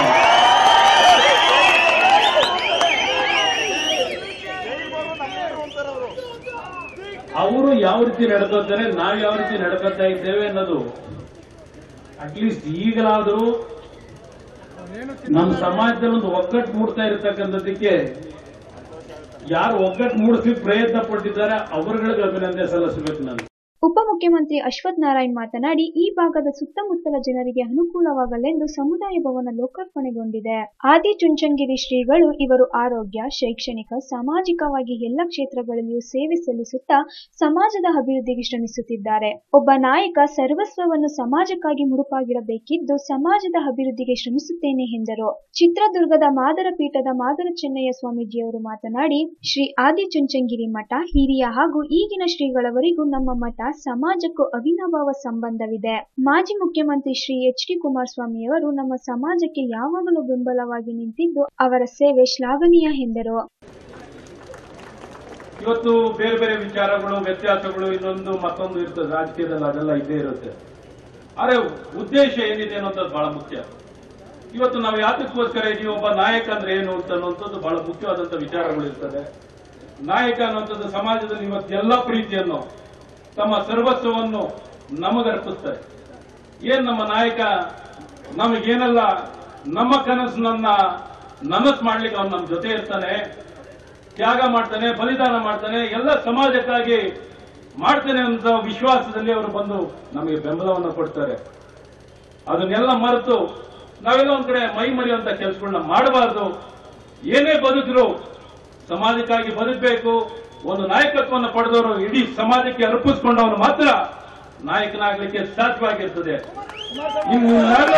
ಅವರು ಯಾವ ರೀತಿ ನಡ್ಕೋತಾರೆ ನಾವು ಯಾವ ರೀತಿ ನಡ್ಕೋತಾ ಇದ್ದೇವೆ ಅನ್ನೋದು ಅಟ್ಲೀಸ್ಟ್ ಈಗಲಾದರೂ ನಮ್ಮ ಸಮಾಜದಲ್ಲಿ ಒಂದು ಒಗ್ಗಟ್ಟು ಮೂಡ್ತಾ ಇರತಕ್ಕಂಥದ್ದಕ್ಕೆ ಯಾರು ಒಗ್ಗಟ್ಟು ಮೂಡಿಸ್ಲಿಕ್ಕೆ ಪ್ರಯತ್ನ ಪಟ್ಟಿದ್ದಾರೆ ಅವರುಗಳಿಗೆ ಅಭಿನಂದನೆ ಸಲ್ಲಿಸಬೇಕು ನಾನು ಉಪಮುಖ್ಯಮಂತ್ರಿ ಅಶ್ವಥ್ ನಾರಾಯಣ್ ಮಾತನಾಡಿ ಈ ಭಾಗದ ಸುತ್ತಮುತ್ತಲ ಜನರಿಗೆ ಅನುಕೂಲವಾಗಲೆಂದು ಸಮುದಾಯ ಭವನ ಲೋಕಾರ್ಪಣೆಗೊಂಡಿದೆ ಆದಿ ಚುಂಚನಗಿರಿ ಶ್ರೀಗಳು ಇವರು ಆರೋಗ್ಯ ಶೈಕ್ಷಣಿಕ ಸಾಮಾಜಿಕವಾಗಿ ಎಲ್ಲ ಕ್ಷೇತ್ರಗಳಲ್ಲಿಯೂ ಸೇವೆ ಸಲ್ಲಿಸುತ್ತಾ ಸಮಾಜದ ಅಭಿವೃದ್ಧಿಗೆ ಶ್ರಮಿಸುತ್ತಿದ್ದಾರೆ ಒಬ್ಬ ನಾಯಕ ಸರ್ವಸ್ವವನ್ನು ಸಮಾಜಕ್ಕಾಗಿ ಮುಡುಪಾಗಿಡಬೇಕಿದ್ದು ಸಮಾಜದ ಅಭಿವೃದ್ಧಿಗೆ ಶ್ರಮಿಸುತ್ತೇನೆ ಎಂದರು ಚಿತ್ರದುರ್ಗದ ಮಾದರ ಪೀಠದ ಮಾದರ ಚೆನ್ನಯ್ಯ ಸ್ವಾಮೀಜಿಯವರು ಮಾತನಾಡಿ ಶ್ರೀ ಆದಿ ಚುಂಚನಗಿರಿ ಮಠ ಹಿರಿಯ ಹಾಗೂ ಈಗಿನ ಶ್ರೀಗಳವರಿಗೂ ನಮ್ಮ ಮಠ ಸಮಾಜಕ್ಕೂ ಅವಿನಾಭಾವ ಸಂಬಂಧವಿದೆ ಮಾಜಿ ಮುಖ್ಯಮಂತ್ರಿ ಶ್ರೀ ಎಚ್ ಡಿ ಕುಮಾರಸ್ವಾಮಿಯವರು ನಮ್ಮ ಸಮಾಜಕ್ಕೆ ಯಾವಾಗಲೂ ಬೆಂಬಲವಾಗಿ ನಿಂತಿದ್ದು ಅವರ ಸೇವೆ ಶ್ಲಾಘನೀಯ ಎಂದರು ಇವತ್ತು ಬೇರೆ ಬೇರೆ ವಿಚಾರಗಳು ವ್ಯತ್ಯಾಸಗಳು ಇನ್ನೊಂದು ಮತ್ತೊಂದು ಇರ್ತದೆ ರಾಜಕೀಯದಲ್ಲಿ ಅದೆಲ್ಲ ಇದ್ದೇ ಇರುತ್ತೆ ಆದ್ರೆ ಉದ್ದೇಶ ಏನಿದೆ ಅನ್ನೋದು ಬಹಳ ಮುಖ್ಯ ಇವತ್ತು ನಾವು ಯಾತಕ್ಕೋಸ್ಕರ ಇದೀವಿ ಒಬ್ಬ ನಾಯಕ ಅಂದ್ರೆ ಏನು ಅಂತ ಅನ್ನುವಂಥದ್ದು ಬಹಳ ಮುಖ್ಯವಾದಂತ ವಿಚಾರಗಳು ಇರ್ತದೆ ನಾಯಕ ಅನ್ನುವಂಥದ್ದು ಸಮಾಜದಲ್ಲಿ ಇವತ್ತೆಲ್ಲ ಪ್ರೀತಿಯನ್ನು ತಮ್ಮ ಸರ್ವಸ್ವವನ್ನು ನಮಗರ್ಪಿಸ್ತಾರೆ ಏನ್ ನಮ್ಮ ನಾಯಕ ನಮಗೇನೆಲ್ಲ ನಮ್ಮ ಕನಸನ್ನ ನನಸು ಮಾಡ್ಲಿಕ್ಕೆ ಅವ್ನು ನಮ್ಮ ಜೊತೆ ಇರ್ತಾನೆ ತ್ಯಾಗ ಮಾಡ್ತಾನೆ ಬಲಿದಾನ ಮಾಡ್ತಾನೆ ಎಲ್ಲ ಸಮಾಜಕ್ಕಾಗಿ ಮಾಡ್ತಾನೆ ಅಂತ ವಿಶ್ವಾಸದಲ್ಲಿ ಅವರು ಬಂದು ನಮಗೆ ಬೆಂಬಲವನ್ನು ಕೊಡ್ತಾರೆ ಅದನ್ನೆಲ್ಲ ಮರೆತು ನಾವೆಲ್ಲ ಒಂದ್ ಕಡೆ ಮೈ ಮರೆಯುವಂತ ಕೆಲಸಗಳನ್ನ ಮಾಡಬಾರ್ದು ಏನೇ ಬದುಕರು ಸಮಾಜಕ್ಕಾಗಿ ಬದುಕಬೇಕು ಒಂದು ನಾಯಕತ್ವವನ್ನು ಪಡೆದವರು ಇಡೀ ಸಮಾಜಕ್ಕೆ ಅರ್ಪಿಸ್ಕೊಂಡವನು ಮಾತ್ರ ನಾಯಕನಾಗ್ಲಿಕ್ಕೆ ಸಾಧ್ಯವಾಗಿರ್ತದೆ ಇನ್ನು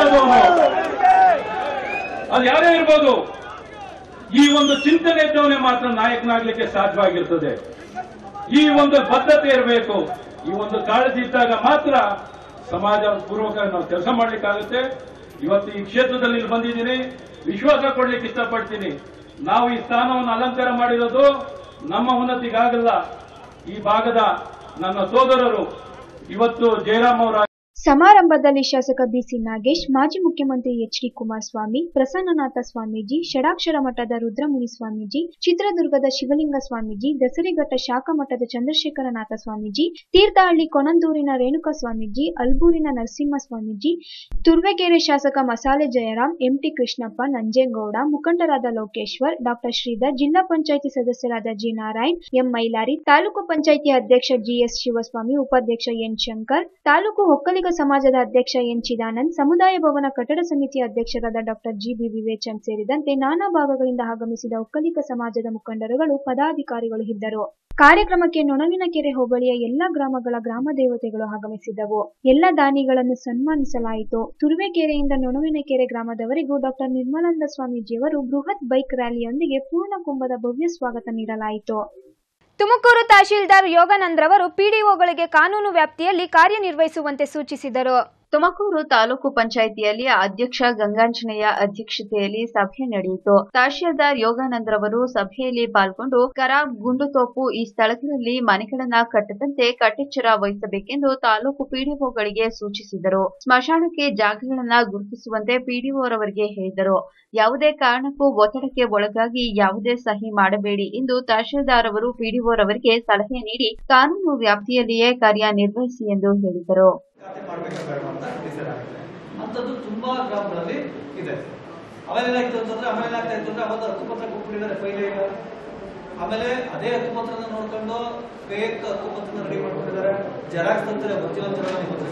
ಅದು ಯಾರೇ ಇರ್ಬೋದು ಈ ಒಂದು ಚಿಂತನೆ ಇದ್ದವನೇ ಮಾತ್ರ ನಾಯಕನಾಗ್ಲಿಕ್ಕೆ ಸಾಧ್ಯವಾಗಿರ್ತದೆ ಈ ಒಂದು ಬದ್ಧತೆ ಇರಬೇಕು ಈ ಒಂದು ಕಾಳಜಿ ಇದ್ದಾಗ ಮಾತ್ರ ಸಮಾಜ ಪೂರ್ವಕ ನಾವು ಕೆಲಸ ಮಾಡ್ಲಿಕ್ಕಾಗುತ್ತೆ ಇವತ್ತು ಈ ಕ್ಷೇತ್ರದಲ್ಲಿ ಇಲ್ಲಿ ಬಂದಿದ್ದೀನಿ ವಿಶ್ವಾಸ ಕೊಡ್ಲಿಕ್ಕೆ ಇಷ್ಟಪಡ್ತೀನಿ ನಾವು ಈ ಸ್ಥಾನವನ್ನು ಅಲಂಕಾರ ಮಾಡಿರೋದು ನಮ್ಮ ಉನ್ನತಿಗಾಗಲ್ಲ ಈ ಭಾಗದ ನನ್ನ ಸೋದರರು ಇವತ್ತು ಜಯರಾಮ್ ಅವರ ಸಮಾರಂಭದಲ್ಲಿ ಶಾಸಕ ಬಿಸಿ ನಾಗೇಶ್ ಮಾಜಿ ಮುಖ್ಯಮಂತ್ರಿ ಎಚ್ ಡಿ ಕುಮಾರಸ್ವಾಮಿ ಪ್ರಸನ್ನನಾಥ ಸ್ವಾಮೀಜಿ ಷಡಾಕ್ಷರ ಮಠದ ರುದ್ರಮುನಿ ಸ್ವಾಮೀಜಿ ಚಿತ್ರದುರ್ಗದ ಶಿವಲಿಂಗ ಸ್ವಾಮೀಜಿ ದಸರಿಘಟ್ಟ ಶಾಖಾ ಮಠದ ಚಂದ್ರಶೇಖರನಾಥ ಸ್ವಾಮೀಜಿ ತೀರ್ಥಹಳ್ಳಿ ಕೊನಂದೂರಿನ ರೇಣುಕಾ ಸ್ವಾಮೀಜಿ ಅಲ್ಬೂರಿನ ನರಸಿಂಹ ಸ್ವಾಮೀಜಿ ತುರ್ವೆಕೆರೆ ಶಾಸಕ ಮಸಾಲೆ ಜಯರಾಮ್ ಎಂಟಿ ಕೃಷ್ಣಪ್ಪ ನಂಜೇಗೌಡ ಮುಖಂಡರಾದ ಲೋಕೇಶ್ವರ್ ಡಾಕ್ಟರ್ ಶ್ರೀಧರ್ ಜಿಲ್ಲಾ ಪಂಚಾಯಿತಿ ಸದಸ್ಯರಾದ ಜಿ ನಾರಾಯಣ್ ಎಂ ಮೈಲಾರಿ ತಾಲೂಕು ಪಂಚಾಯಿತಿ ಅಧ್ಯಕ್ಷ ಜಿಎಸ್ ಶಿವಸ್ವಾಮಿ ಉಪಾಧ್ಯಕ್ಷ ಎನ್ ಶಂಕರ್ ತಾಲೂಕು ಒಕ್ಕಲಿಗ ಸಮಾಜದ ಅಧ್ಯಕ್ಷ ಎನ್ ಚಿದಾನಂದ್ ಸಮುದಾಯ ಭವನ ಕಟ್ಟಡ ಸಮಿತಿಯ ಅಧ್ಯಕ್ಷರಾದ ಡಾಕ್ಟರ್ ಜಿಬಿ ವಿವೇಚಂದ್ ಸೇರಿದಂತೆ ನಾನಾ ಭಾಗಗಳಿಂದ ಆಗಮಿಸಿದ ಒಕ್ಕಲಿಗ ಸಮಾಜದ ಮುಖಂಡರುಗಳು ಪದಾಧಿಕಾರಿಗಳು ಇದ್ದರು ಕಾರ್ಯಕ್ರಮಕ್ಕೆ ನೊಣವಿನಕೆರೆ ಹೋಬಳಿಯ ಎಲ್ಲಾ ಗ್ರಾಮಗಳ ಗ್ರಾಮ ದೇವತೆಗಳು ಆಗಮಿಸಿದ್ದವು ಎಲ್ಲ ದಾನಿಗಳನ್ನು ಸನ್ಮಾನಿಸಲಾಯಿತು ತುರುವೇಕೆರೆಯಿಂದ ನೊಣವಿನಕೆರೆ ಗ್ರಾಮದವರೆಗೂ ಡಾಕ್ಟರ್ ನಿರ್ಮಲಾನಂದ ಸ್ವಾಮೀಜಿಯವರು ಬೃಹತ್ ಬೈಕ್ ರ್ಯಾಲಿಯೊಂದಿಗೆ ಪೂರ್ಣ ಕುಂಭದ ಭವ್ಯ ಸ್ವಾಗತ ನೀಡಲಾಯಿತು ತುಮಕೂರು ತಹಶೀಲ್ದಾರ್ ಯೋಗಾನಂದ್ರವರು ಪಿಡಿಒಗಳಿಗೆ ಕಾನೂನು ವ್ಯಾಪ್ತಿಯಲ್ಲಿ ಕಾರ್ಯನಿರ್ವಹಿಸುವಂತೆ ಸೂಚಿಸಿದರು ತುಮಕೂರು ತಾಲೂಕು ಪಂಚಾಯಿತಿಯಲ್ಲಿ ಅಧ್ಯಕ್ಷ ಗಂಗಾಂಜನೇಯ ಅಧ್ಯಕ್ಷತೆಯಲ್ಲಿ ಸಭೆ ನಡೆಯಿತು ತಹಶೀಲ್ದಾರ್ ಯೋಗಾನಂದ್ರವರು ಸಭೆಯಲ್ಲಿ ಪಾಲ್ಗೊಂಡು ಕರ ಗುಂಡುತೋಪು ಈ ಸ್ಥಳಗಳಲ್ಲಿ ಮನೆಗಳನ್ನ ಕಟ್ಟದಂತೆ ಕಟ್ಟೆಚ್ಚರ ವಹಿಸಬೇಕೆಂದು ತಾಲೂಕು ಪಿಡಿಒಗಳಿಗೆ ಸೂಚಿಸಿದರು ಸ್ಮಶಾನಕ್ಕೆ ಜಾಗಗಳನ್ನ ಗುರುತಿಸುವಂತೆ ಪಿಡಿಒರವರಿಗೆ ಹೇಳಿದರು ಯಾವುದೇ ಕಾರಣಕ್ಕೂ ಒತ್ತಡಕ್ಕೆ ಒಳಗಾಗಿ ಯಾವುದೇ ಸಹಿ ಮಾಡಬೇಡಿ ಎಂದು ತಹಶೀಲ್ದಾರ್ ಅವರು ಪಿಡಿಒರವರಿಗೆ ಸಲಹೆ ನೀಡಿ ಕಾನೂನು ವ್ಯಾಪ್ತಿಯಲ್ಲಿಯೇ ಕಾರ್ಯನಿರ್ವಹಿಸಿ ಎಂದು ಹೇಳಿದರು ಅಂಥದ್ದು ತುಂಬಾ ಗ್ರಾಮಗಳಲ್ಲಿ ಇದೆ ಆಮೇಲೆ ಏನಾಯ್ತು ಅಂತಂದ್ರೆ ಆಮೇಲೆ ಏನಾಗ್ತಾ ಇತ್ತು ಅಂದ್ರೆ ಅವತ್ತು ಹಕ್ಕುಪತ್ರ ಕೊಟ್ಬಿಟ್ಟಿದ್ದಾರೆ ಫೈಲ್ ಈಗ ಆಮೇಲೆ ಅದೇ ಹಕ್ಕುಪತ್ರನ ನೋಡ್ಕೊಂಡು ಫೇಕ್ ಹಕ್ಕುಪತ್ರನ ರೆಡಿ ಮಾಡ್ಕೊಂಡಿದ್ದಾರೆ ಜೆರಾಕ್ಸ್ ಅಂತಾರೆ ಗೊತ್ತಿಲ್ಲ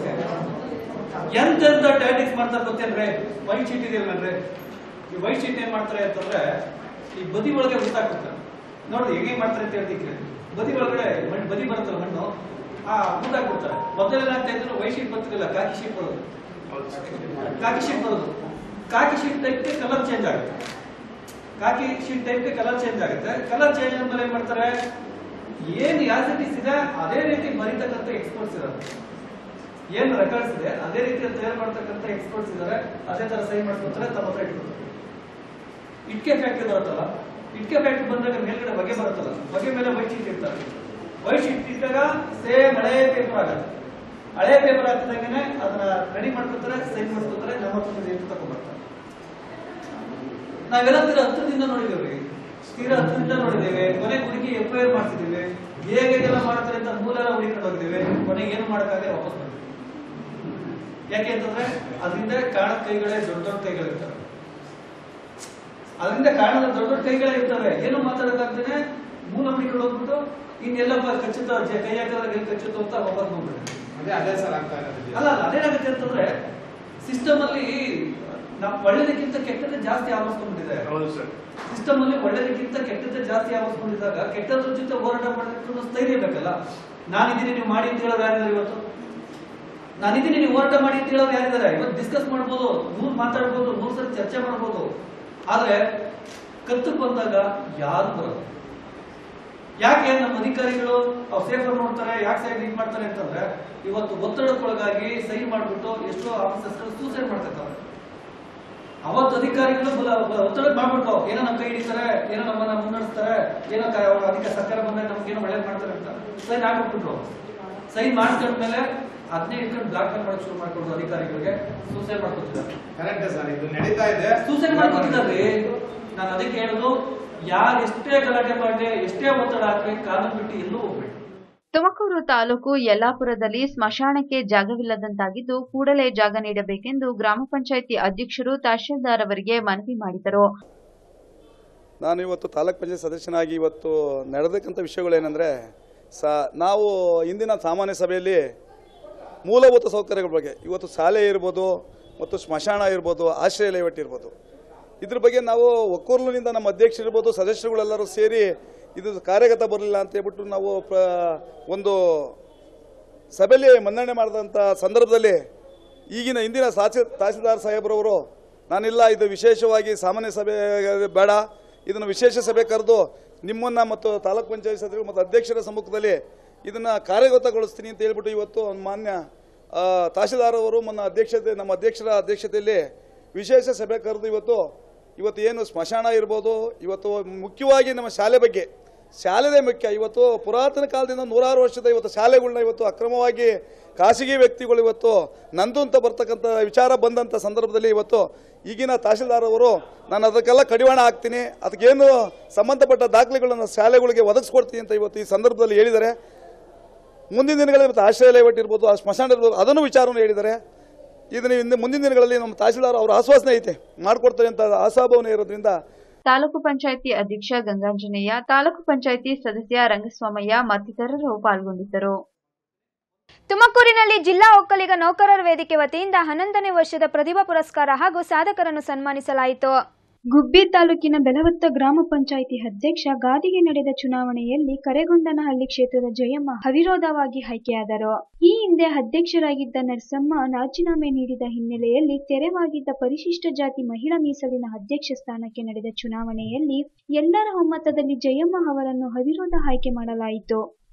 ಎಂತೆಂತ ಟ್ಯಾಟಿಕ್ಸ್ ಮಾಡ್ತಾರೆ ಗೊತ್ತೇನ್ರಿ ವೈಟ್ ಶೀಟ್ ಇದೆಯಲ್ರಿ ಈ ವೈಟ್ ಶೀಟ್ ಏನ್ ಮಾಡ್ತಾರೆ ಅಂತಂದ್ರೆ ಈ ಬದಿ ಒಳಗೆ ಗೊತ್ತಾಗ್ಬಿಡ್ತಾರೆ ನೋಡಿ ಹೇಗೆ ಮಾಡ್ತಾರೆ ಅಂತ ಹೇಳ್ತಿಕ್ಕೆ ಬದಿ ಒಳಗಡೆ ಮಣ್ಣು ಬದಿ ಬರುತ್ತಲ್ಲ ಮಣ್ಣು ಆ ಮುಂದಾಕ್ಬಿಡ್ತಾರೆ ಮೊದಲೇನಾಗ್ತಾ ಇದ್ರು ವೈಟ್ ಶೀಟ್ ಬರ್ತಿರಲಿಲ್ಲ ಕಾಕಿ ಶೀಟ್ ಬರೋದು ಕಾಕಿ ಶೀಟ್ ಬರೋದು ಕಾಕಿ ಶೀಟ್ ಟೈಪ್ಗೆ ಕಲರ್ ಚೇಂಜ್ ಆಗುತ್ತೆ ಕಾಕಿ ಶೀಟ್ ಟೈಪ್ಗೆ ಕಲರ್ ಚೇಂಜ್ ಆಗುತ್ತೆ ಕಲರ್ ಚೇಂಜ್ ಆದ್ಮೇಲೆ ಏನ್ ಮಾಡ್ತಾರೆ ಏನು ಯಾಸಿಟೀಸ್ ಇದೆ ಅದೇ ರೀತಿ ಬರೀತಕ್ಕಂಥ ಎಕ್ಸ್ಪರ್ಟ್ಸ್ ಇರೋದು ಏನು ರೆಕಾರ್ಡ್ಸ್ ಇದೆ ಅದೇ ರೀತಿ ತಯಾರು ಮಾಡ್ತಕ್ಕಂಥ ಎಕ್ಸ್ಪರ್ಟ್ಸ್ ಇದ್ದಾರೆ ಅದೇ ತರ ಸಹಿ ಮಾಡ್ಕೊತಾರೆ ತಮ್ಮ ಹತ್ರ ಇಟ್ಕೊತಾರೆ ಇಟ್ಕೆ ಫ್ಯಾಕ್ಟ್ರಿ ಬರುತ್ತಲ್ಲ ಇಟ್ಕೆ ಫ್ಯಾಕ್ಟ್ರಿ ಬಂದಾಗ ಮೇಲ್ಗಡೆ ಹೊಗೆ ಬರುತ್ತಲ್ಲ ಹೊಗೆ ಮೇಲೆ ವೈಟ್ ಶೀಟ್ ಇರ್ತಾರೆ ವೈಟ್ ಶೀಟ್ ಇದ್ದಾಗ ಸೇಮ್ ಹಳೆ ಪೇಪರ್ ಆಗುತ್ತೆ ಹಳೆ ಪೇಪರ್ ಹಾಕಿದಂಗೆ ಅದನ್ನ ರೆಡಿ ಮಾಡ್ಕೊತಾರೆ ಸೈನ್ ಮಾಡ್ಕೊತಾರೆ ನಮ್ಮ ಹತ್ರ ಎಷ್ಟು ತಗೊಂಡ್ಬರ್ತಾರೆ ನಾವೆಲ್ಲ ತೀರ ಹತ್ರದಿಂದ ನೋಡಿದ್ದೇವೆ ತೀರ ಹತ್ರದಿಂದ ನೋಡಿದ್ದೇವೆ ಕೊನೆ ಹುಡುಗಿ ಎಫ್ ಐ ಆರ್ ಮಾಡ್ತಿದ್ದೇವೆ ಹೇಗೆಲ್ಲ ಮಾಡ್ತಾರೆ ಅಂತ ಮೂಲ ಎಲ್ಲ ಹುಡುಕೊಂಡು ಹೋಗಿದ್ದೇವೆ ಕೊನೆಗೆ ಏನು ಮಾಡೋಕ್ಕಾಗದೆ ವಾಪಸ್ ಬಂದಿದ್ದೇವೆ ಯಾಕೆ ಅಂತಂದ್ರೆ ಅದರಿಂದ ಕಾಣದ ಕೈಗಳೇ ದೊಡ್ಡ ದೊಡ್ಡ ಕೈಗಳಿರ್ತವೆ ಅದರಿಂದ ಕಾಣದ ದೊಡ್ಡ ದೊಡ್ಡ ಕೈಗಳೇ ಇರ್ತವೆ ಏನು ಮಾತಾಡೋಕ್ಕಾಗ್ದೇನೆ ಮೂಲ ಹುಡುಕೊಂಡು ಹೋಗ್ಬಿಟ್ಟು ಇನ್ನೆಲ್ಲಪ್ಪ ಖಚಿತ ಜ- ಕೈ ಹಾಕಿದ್ರೆ ಎಲ್ಲಿ ಖಚಿತ ಅಂತ ವಾಪಸ್ ಬಂದ್ಬಿಡ್ತಾರೆ ಅದೇ ಅದೇ ಸರ್ ಆಗ್ತಾ ಇರೋದು ಅಲ್ಲ ಅಲ್ಲ ಅದೇನಾಗುತ್ತೆ ಅಂತಂದ್ರೆ ಸಿಸ್ಟಮ್ ಅಲ್ಲಿ ನಾವು ಒಳ್ಳೇದಕ್ಕಿಂತ ಕೆಟ್ಟದ್ದೇ ಜಾಸ್ತಿ ಆವರಿಸ್ಕೊಂಡ್ಬಿಟ್ಟಿದೆ ಹೌದು ಸರ್ ಸಿಸ್ಟಮ್ ಅಲ್ಲಿ ಒಳ್ಳೇದಕ್ಕಿಂತ ಕೆಟ್ಟದ್ದೇ ಜಾಸ್ತಿ ಆವರಿಸ್ಕೊಂಡಿದ್ದಾಗ ಕೆಟ್ಟದ್ರ ಜೊತೆ ಹೋರಾಟ ಮಾಡೋದಕ್ಕೆ ಸ್ಥೈರ್ಯ ಬೇಕಲ್ಲ ನಾನಿದ್ದೀನಿ ನೀವು ಮಾಡಿ ಅಂತ ಹೇಳೋರು ಯಾರಿದ್ದಾರೆ ಇವತ್ತು ನಾನಿದ್ದೀನಿ ನೀವು ಹೋರಾಟ ಮಾಡಿ ಅಂತ ಹೇಳೋರು ಯಾರಿದ್ದಾರೆ ಇವತ್ತು ಡಿಸ್ಕಸ್ ಮಾಡ್ಬೋದು ನೂರ್ ಮಾತಾಡ್ಬೋದು ನೂರ್ ಸರಿ ಚರ್ಚೆ ಮಾಡ್ಬೋದು ಆದ್ರೆ ಕತ್ತಕ್ಕೆ ಬಂದಾಗ ಯಾರು ಬರೋದು ಯಾಕೆ ನಮ್ಮ ಅಧಿಕಾರಿಗಳು ಅವ್ರು ಸೇಫರ್ ನೋಡ್ತಾರೆ ಯಾಕೆ ಸೈಡ್ ಇದು ಮಾಡ್ತಾರೆ ಅಂತಂದ್ರೆ ಇವತ್ತು ಒತ್ತಡಕ್ಕೊಳಗಾಗಿ ಸಹಿ ಮಾಡ್ಬಿಟ್ಟು ಎಷ್ಟೋ ಆಫೀಸರ್ಸ್ಗಳು ಸೂಸೈಡ್ ಮಾಡ್ತಿರ್ತಾರೆ ಅವತ್ತು ಅಧಿಕಾರಿಗಳು ಬಲ- ಬ- ಒತ್ತಡ ಮಾಡ್ಬಿಟ್ಟು ಏನೋ ನಮ್ಮ ಕೈ ಹಿಡಿತಾರೆ ಏನೋ ನಮ್ಮನ್ನ ಮುನ್ನಡೆಸ್ತಾರೆ ಏನೋ ಕ- ಅವ್ರ ಅಧಿಕ ಸರ್ಕಾರ ಬಂದಾಗ ನಮ್ಗೆ ಏನೋ ಒಳ್ಳೇದು ಮಾಡ್ತಾರೆ ಅಂತ ಸೈನ್ ಹಾಕ್ಬಿಟ್ರು ಸೈನ್ ಮಾಡ್ಕೊಂಡ್ಮೇಲೆ ಅದನ್ನೇ ಇಟ್ಕೊಂಡು ಬ್ಲಾಕ್ ಮೇಲ್ ಮಾಡಕ್ ಶುರು ಮಾಡ್ಕೊಡ್ರು ಅಧಿಕಾರಿಗಳಿಗೆ ಸೂಸೈಡ್ ಮಾಡ್ಕೊತಿದ್ದಾರೆ ಕರೆಕ್ಟ್ ಸರ್ ಇದು ನಡೀತಾ ಇದೆ ಸೂಸೈಡ್ ಮಾಡ್ಕೊತಿದ್ದಾರೆ ನಾನು ಅದಕ್ಕೆ ಹೇಳೋದು ಯಾರು ಎಷ್ಟೇ ಗಲಾಟೆ ಮಾಡಲಿ ಎಷ್ಟೇ ಒತ್ತಡ ಹಾಕ್ಲಿ ಕಾನೂನು ಬಿಟ್ಟು ಎಲ್ಲೂ ಹೋಗ್ಬೇಡಿ ತುಮಕೂರು ತಾಲೂಕು ಯಲ್ಲಾಪುರದಲ್ಲಿ ಸ್ಮಶಾನಕ್ಕೆ ಜಾಗವಿಲ್ಲದಂತಾಗಿದ್ದು ಕೂಡಲೇ ಜಾಗ ನೀಡಬೇಕೆಂದು ಗ್ರಾಮ ಪಂಚಾಯಿತಿ ಅಧ್ಯಕ್ಷರು ತಹಶೀಲ್ದಾರ್ ಅವರಿಗೆ ಮನವಿ ಮಾಡಿದರು ನಾನು ಇವತ್ತು ತಾಲೂಕ್ ಪಂಚಾಯತ್ ಸದಸ್ಯನಾಗಿ ಇವತ್ತು ನಡೆದಕ್ಕಂಥ ವಿಷಯಗಳೇನೆಂದರೆ ಸ ನಾವು ಇಂದಿನ ಸಾಮಾನ್ಯ ಸಭೆಯಲ್ಲಿ ಮೂಲಭೂತ ಸೌಕರ್ಯಗಳ ಬಗ್ಗೆ ಇವತ್ತು ಶಾಲೆ ಇರ್ಬೋದು ಮತ್ತು ಸ್ಮಶಾನ ಇರ್ಬೋದು ಆಶ್ರಯ ಲೇಔಟ್ ಇರ್ಬೋದು ಇದ್ರ ಬಗ್ಗೆ ನಾವು ಒಕ್ಕೂರ್ಲಿನಿಂದ ನಮ್ಮ ಅಧ್ಯಕ್ಷರಿರ್ಬೋದು ಸದಸ್ಯರುಗಳೆಲ್ಲರೂ ಸೇರಿ ಇದು ಕಾರ್ಯಗತ ಬರಲಿಲ್ಲ ಅಂತ ಹೇಳ್ಬಿಟ್ಟು ನಾವು ಪ್ರ ಒಂದು ಸಭೆಯಲ್ಲಿ ಮನ್ನಣೆ ಮಾಡಿದಂಥ ಸಂದರ್ಭದಲ್ಲಿ ಈಗಿನ ಇಂದಿನ ಸಾಚಿ ತಹಸೀಲ್ದಾರ್ ಸಾಹೇಬ್ರವರು ನಾನಿಲ್ಲ ಇದು ವಿಶೇಷವಾಗಿ ಸಾಮಾನ್ಯ ಸಭೆ ಬೇಡ ಇದನ್ನು ವಿಶೇಷ ಸಭೆ ಕರೆದು ನಿಮ್ಮನ್ನ ಮತ್ತು ತಾಲೂಕ್ ಪಂಚಾಯತ್ ಸದಸ್ಯರು ಮತ್ತು ಅಧ್ಯಕ್ಷರ ಸಮ್ಮುಖದಲ್ಲಿ ಇದನ್ನ ಕಾರ್ಯಗತಗೊಳಿಸ್ತೀನಿ ಅಂತ ಹೇಳ್ಬಿಟ್ಟು ಇವತ್ತು ಮಾನ್ಯ ಆ, ತಹಶೀಲ್ದಾರ್ ಅವರು ನನ್ನ ಅಧ್ಯಕ್ಷತೆ ನಮ್ಮ ಅಧ್ಯಕ್ಷರ ಅಧ್ಯಕ್ಷತೆಯಲ್ಲಿ ವಿಶೇಷ ಸಭೆ ಕರೆದು ಇವತ್ತು ಇವತ್ತು ಏನು ಸ್ಮಶಾನ ಇರ್ಬೋದು ಇವತ್ತು ಮುಖ್ಯವಾಗಿ ನಮ್ಮ ಶಾಲೆ ಬಗ್ಗೆ ಶಾಲೆದೇ ಮುಖ್ಯ ಇವತ್ತು ಪುರಾತನ ಕಾಲದಿಂದ ನೂರಾರು ವರ್ಷದ ಇವತ್ತು ಶಾಲೆಗಳನ್ನ ಇವತ್ತು ಅಕ್ರಮವಾಗಿ ಖಾಸಗಿ ವ್ಯಕ್ತಿಗಳು ಇವತ್ತು ನಂದು ಅಂತ ಬರ್ತಕ್ಕಂಥ ವಿಚಾರ ಬಂದಂಥ ಸಂದರ್ಭದಲ್ಲಿ ಇವತ್ತು ಈಗಿನ ತಹಶೀಲ್ದಾರ್ ಅವರು ನಾನು ಅದಕ್ಕೆಲ್ಲ ಕಡಿವಾಣ ಹಾಕ್ತೀನಿ ಅದಕ್ಕೇನು ಸಂಬಂಧಪಟ್ಟ ದಾಖಲೆಗಳನ್ನು ಶಾಲೆಗಳಿಗೆ ಒದಗಿಸ್ಕೊಡ್ತೀನಿ ಅಂತ ಇವತ್ತು ಈ ಸಂದರ್ಭದಲ್ಲಿ ಹೇಳಿದ್ದಾರೆ ಮುಂದಿನ ದಿನಗಳಲ್ಲಿ ಮತ್ತು ಆಶ್ರಯ ಲೇಔಟ್ ಇರ್ಬೋದು ಆ ಸ್ಮಶಾನ ಇರ್ಬೋದು ಅದನ್ನು ವಿಚಾರವನ್ನು ಹೇಳಿದ್ದಾರೆ ಇದನ್ನು ಇನ್ನು ಮುಂದಿನ ದಿನಗಳಲ್ಲಿ ನಮ್ಮ ತಹಶೀಲ್ದಾರ್ ಅವರ ಆಶ್ವಾಸನೆ ಐತೆ ಮಾಡಿಕೊಡ್ತಾರೆ ಅಂತ ಆಶಾಭಾವನೆ ಇರೋದ್ರಿಂದ ತಾಲೂಕು ಪಂಚಾಯಿತಿ ಅಧ್ಯಕ್ಷ ಗಂಗಾಂಜನೇಯ ತಾಲೂಕು ಪಂಚಾಯಿತಿ ಸದಸ್ಯ ರಂಗಸ್ವಾಮಯ್ಯ ಮತ್ತಿತರರು ಪಾಲ್ಗೊಂಡಿದ್ದರು ತುಮಕೂರಿನಲ್ಲಿ ಜಿಲ್ಲಾ ಒಕ್ಕಲಿಗ ನೌಕರರ ವೇದಿಕೆ ವತಿಯಿಂದ ಹನ್ನೊಂದನೇ ವರ್ಷದ ಪ್ರತಿಭಾ ಪುರಸ್ಕಾರ ಹಾಗೂ ಸಾಧಕರನ್ನು ಸನ್ಮಾನಿಸಲಾಯಿತು ಗುಬ್ಬಿ ತಾಲೂಕಿನ ಬೆಲವತ್ತ ಗ್ರಾಮ ಪಂಚಾಯಿತಿ ಅಧ್ಯಕ್ಷ ಗಾದಿಗೆ ನಡೆದ ಚುನಾವಣೆಯಲ್ಲಿ ಕರೆಗೊಂಡನಹಳ್ಳಿ ಕ್ಷೇತ್ರದ ಜಯಮ್ಮ ಅವಿರೋಧವಾಗಿ ಆಯ್ಕೆಯಾದರು ಈ ಹಿಂದೆ ಅಧ್ಯಕ್ಷರಾಗಿದ್ದ ನರಸಮ್ಮ ರಾಜೀನಾಮೆ ನೀಡಿದ ಹಿನ್ನೆಲೆಯಲ್ಲಿ ತೆರವಾಗಿದ್ದ ಪರಿಶಿಷ್ಟ ಜಾತಿ ಮಹಿಳಾ ಮೀಸಲಿನ ಅಧ್ಯಕ್ಷ ಸ್ಥಾನಕ್ಕೆ ನಡೆದ ಚುನಾವಣೆಯಲ್ಲಿ ಎಲ್ಲರ ಒಮ್ಮತದಲ್ಲಿ ಜಯಮ್ಮ ಅವರನ್ನು ಅವಿರೋಧ ಆಯ್ಕೆ ಮಾಡಲಾಯಿತು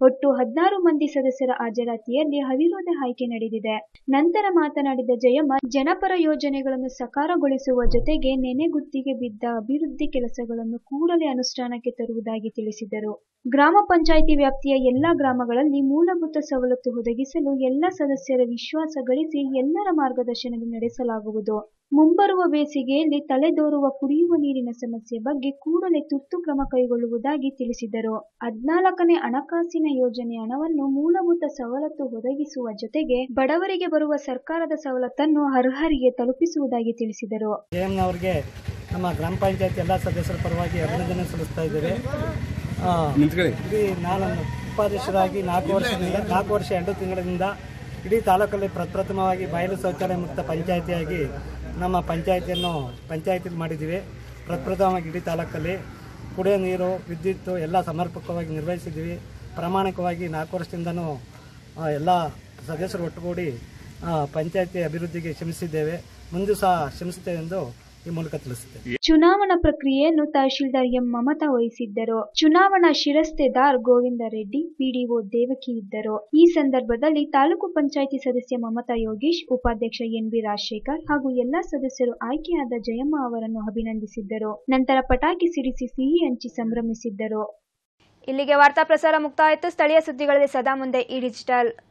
ಒಟ್ಟು ಹದಿನಾರು ಮಂದಿ ಸದಸ್ಯರ ಹಾಜರಾತಿಯಲ್ಲಿ ಅವಿರೋಧ ಆಯ್ಕೆ ನಡೆದಿದೆ ನಂತರ ಮಾತನಾಡಿದ ಜಯಮ್ಮ ಜನಪರ ಯೋಜನೆಗಳನ್ನು ಸಕಾರಗೊಳಿಸುವ ಜೊತೆಗೆ ನೆನೆಗುತ್ತಿಗೆ ಬಿದ್ದ ಅಭಿವೃದ್ಧಿ ಕೆಲಸಗಳನ್ನು ಕೂಡಲೇ ಅನುಷ್ಠಾನಕ್ಕೆ ತರುವುದಾಗಿ ತಿಳಿಸಿದರು ಗ್ರಾಮ ಪಂಚಾಯಿತಿ ವ್ಯಾಪ್ತಿಯ ಎಲ್ಲಾ ಗ್ರಾಮಗಳಲ್ಲಿ ಮೂಲಭೂತ ಸವಲತ್ತು ಒದಗಿಸಲು ಎಲ್ಲ ಸದಸ್ಯರ ವಿಶ್ವಾಸ ಗಳಿಸಿ ಎಲ್ಲರ ಮಾರ್ಗದರ್ಶನದಲ್ಲಿ ನಡೆಸಲಾಗುವುದು ಮುಂಬರುವ ಬೇಸಿಗೆಯಲ್ಲಿ ತಲೆದೋರುವ ಕುಡಿಯುವ ನೀರಿನ ಸಮಸ್ಯೆ ಬಗ್ಗೆ ಕೂಡಲೇ ತುರ್ತು ಕ್ರಮ ಕೈಗೊಳ್ಳುವುದಾಗಿ ತಿಳಿಸಿದರು ಹದ್ನಾಲ್ಕನೇ ಹಣಕಾಸಿನ ಯೋಜನೆ ಹಣವನ್ನು ಮೂಲಭೂತ ಸವಲತ್ತು ಒದಗಿಸುವ ಜೊತೆಗೆ ಬಡವರಿಗೆ ಬರುವ ಸರ್ಕಾರದ ಸವಲತ್ತನ್ನು ಅರ್ಹರಿಗೆ ತಲುಪಿಸುವುದಾಗಿ ತಿಳಿಸಿದರು ಜಯಮ್ನವ್ರಿಗೆ ನಮ್ಮ ಗ್ರಾಮ ಪಂಚಾಯತ್ ಎಲ್ಲ ಸದಸ್ಯರ ಪರವಾಗಿ ಅಭಿನಂದನೆ ಸಲ್ಲಿಸ್ತಾ ಇದ್ದೇವೆ ಆ, ಇಡೀ ನಾನು ಉಪಾಧ್ಯಕ್ಷರಾಗಿ ನಾಲ್ಕು ವರ್ಷದಿಂದ ನಾಲ್ಕು ವರ್ಷ ಎರಡು ತಿಂಗಳಿಂದ ಇಡೀ ತಾಲೂಕಲ್ಲಿ ಪ್ರಪ್ರಥಮವಾಗಿ ಬಯಲು ಶೌಚಾಲಯ ಮುಕ್ತ ಪಂಚಾಯಿತಿಯಾಗಿ ನಮ್ಮ ಪಂಚಾಯಿತಿಯನ್ನು ಪಂಚಾಯಿತಿ ಮಾಡಿದ್ದೀವಿ ಪ್ರಪ್ರಥಮವಾಗಿ ಇಡೀ ತಾಲೂಕಲ್ಲಿ ಕುಡಿಯೋ ನೀರು ವಿದ್ಯುತ್ತು ಎಲ್ಲ ಸಮರ್ಪಕವಾಗಿ ನಿರ್ವಹಿಸಿದ್ದೀವಿ ಪ್ರಾಮಾಣಿಕವಾಗಿ ನಾಲ್ಕು ವರ್ಷದಿಂದನೂ ಆ, ಎಲ್ಲ ಸದಸ್ಯರು ಒಟ್ಟುಗೂಡಿ ಆ, ಪಂಚಾಯಿತಿ ಅಭಿವೃದ್ಧಿಗೆ ಶ್ರಮಿಸಿದ್ದೇವೆ ಮುಂದೆ ಸಹ ಶ್ರಮಿಸುತ್ತೇವೆ ಎಂದು ಈ ಮೂಲಕ ತಿಳಿಸುತ್ತೇವೆ ಚುನಾವಣಾ ಪ್ರಕ್ರಿಯೆಯನ್ನು ತಹಶೀಲ್ದಾರ್ ಎಂ ಮಮತಾ ವಹಿಸಿದ್ದರು ಚುನಾವಣಾ ಶಿರಸ್ತೆದಾರ್ ಗೋವಿಂದ ರೆಡ್ಡಿ ಪಿಡಿಒ ದೇವಕಿ ಇದ್ದರು ಈ ಸಂದರ್ಭದಲ್ಲಿ ತಾಲೂಕು ಪಂಚಾಯಿತಿ ಸದಸ್ಯ ಮಮತಾ ಯೋಗೇಶ್ ಉಪಾಧ್ಯಕ್ಷ ಎನ್ ಬಿ ರಾಜಶೇಖರ್ ಹಾಗೂ ಎಲ್ಲಾ ಸದಸ್ಯರು ಆಯ್ಕೆಯಾದ ಜಯಮ್ಮ ಅವರನ್ನು ಅಭಿನಂದಿಸಿದ್ದರು ನಂತರ ಪಟಾಕಿ ಸಿಡಿಸಿ ಸಿಹಿ ಹಂಚಿ ಸಂಭ್ರಮಿಸಿದ್ದರು ಇಲ್ಲಿಗೆ ವಾರ್ತಾ ಪ್ರಸಾರ ಮುಕ್ತಾಯಿತು ಸ್ಥಳೀಯ ಸುದ್ದಿಗಳಲ್ಲಿ ಸದಾ ಮುಂದೆ ಈ ಡಿಜಿಟಲ್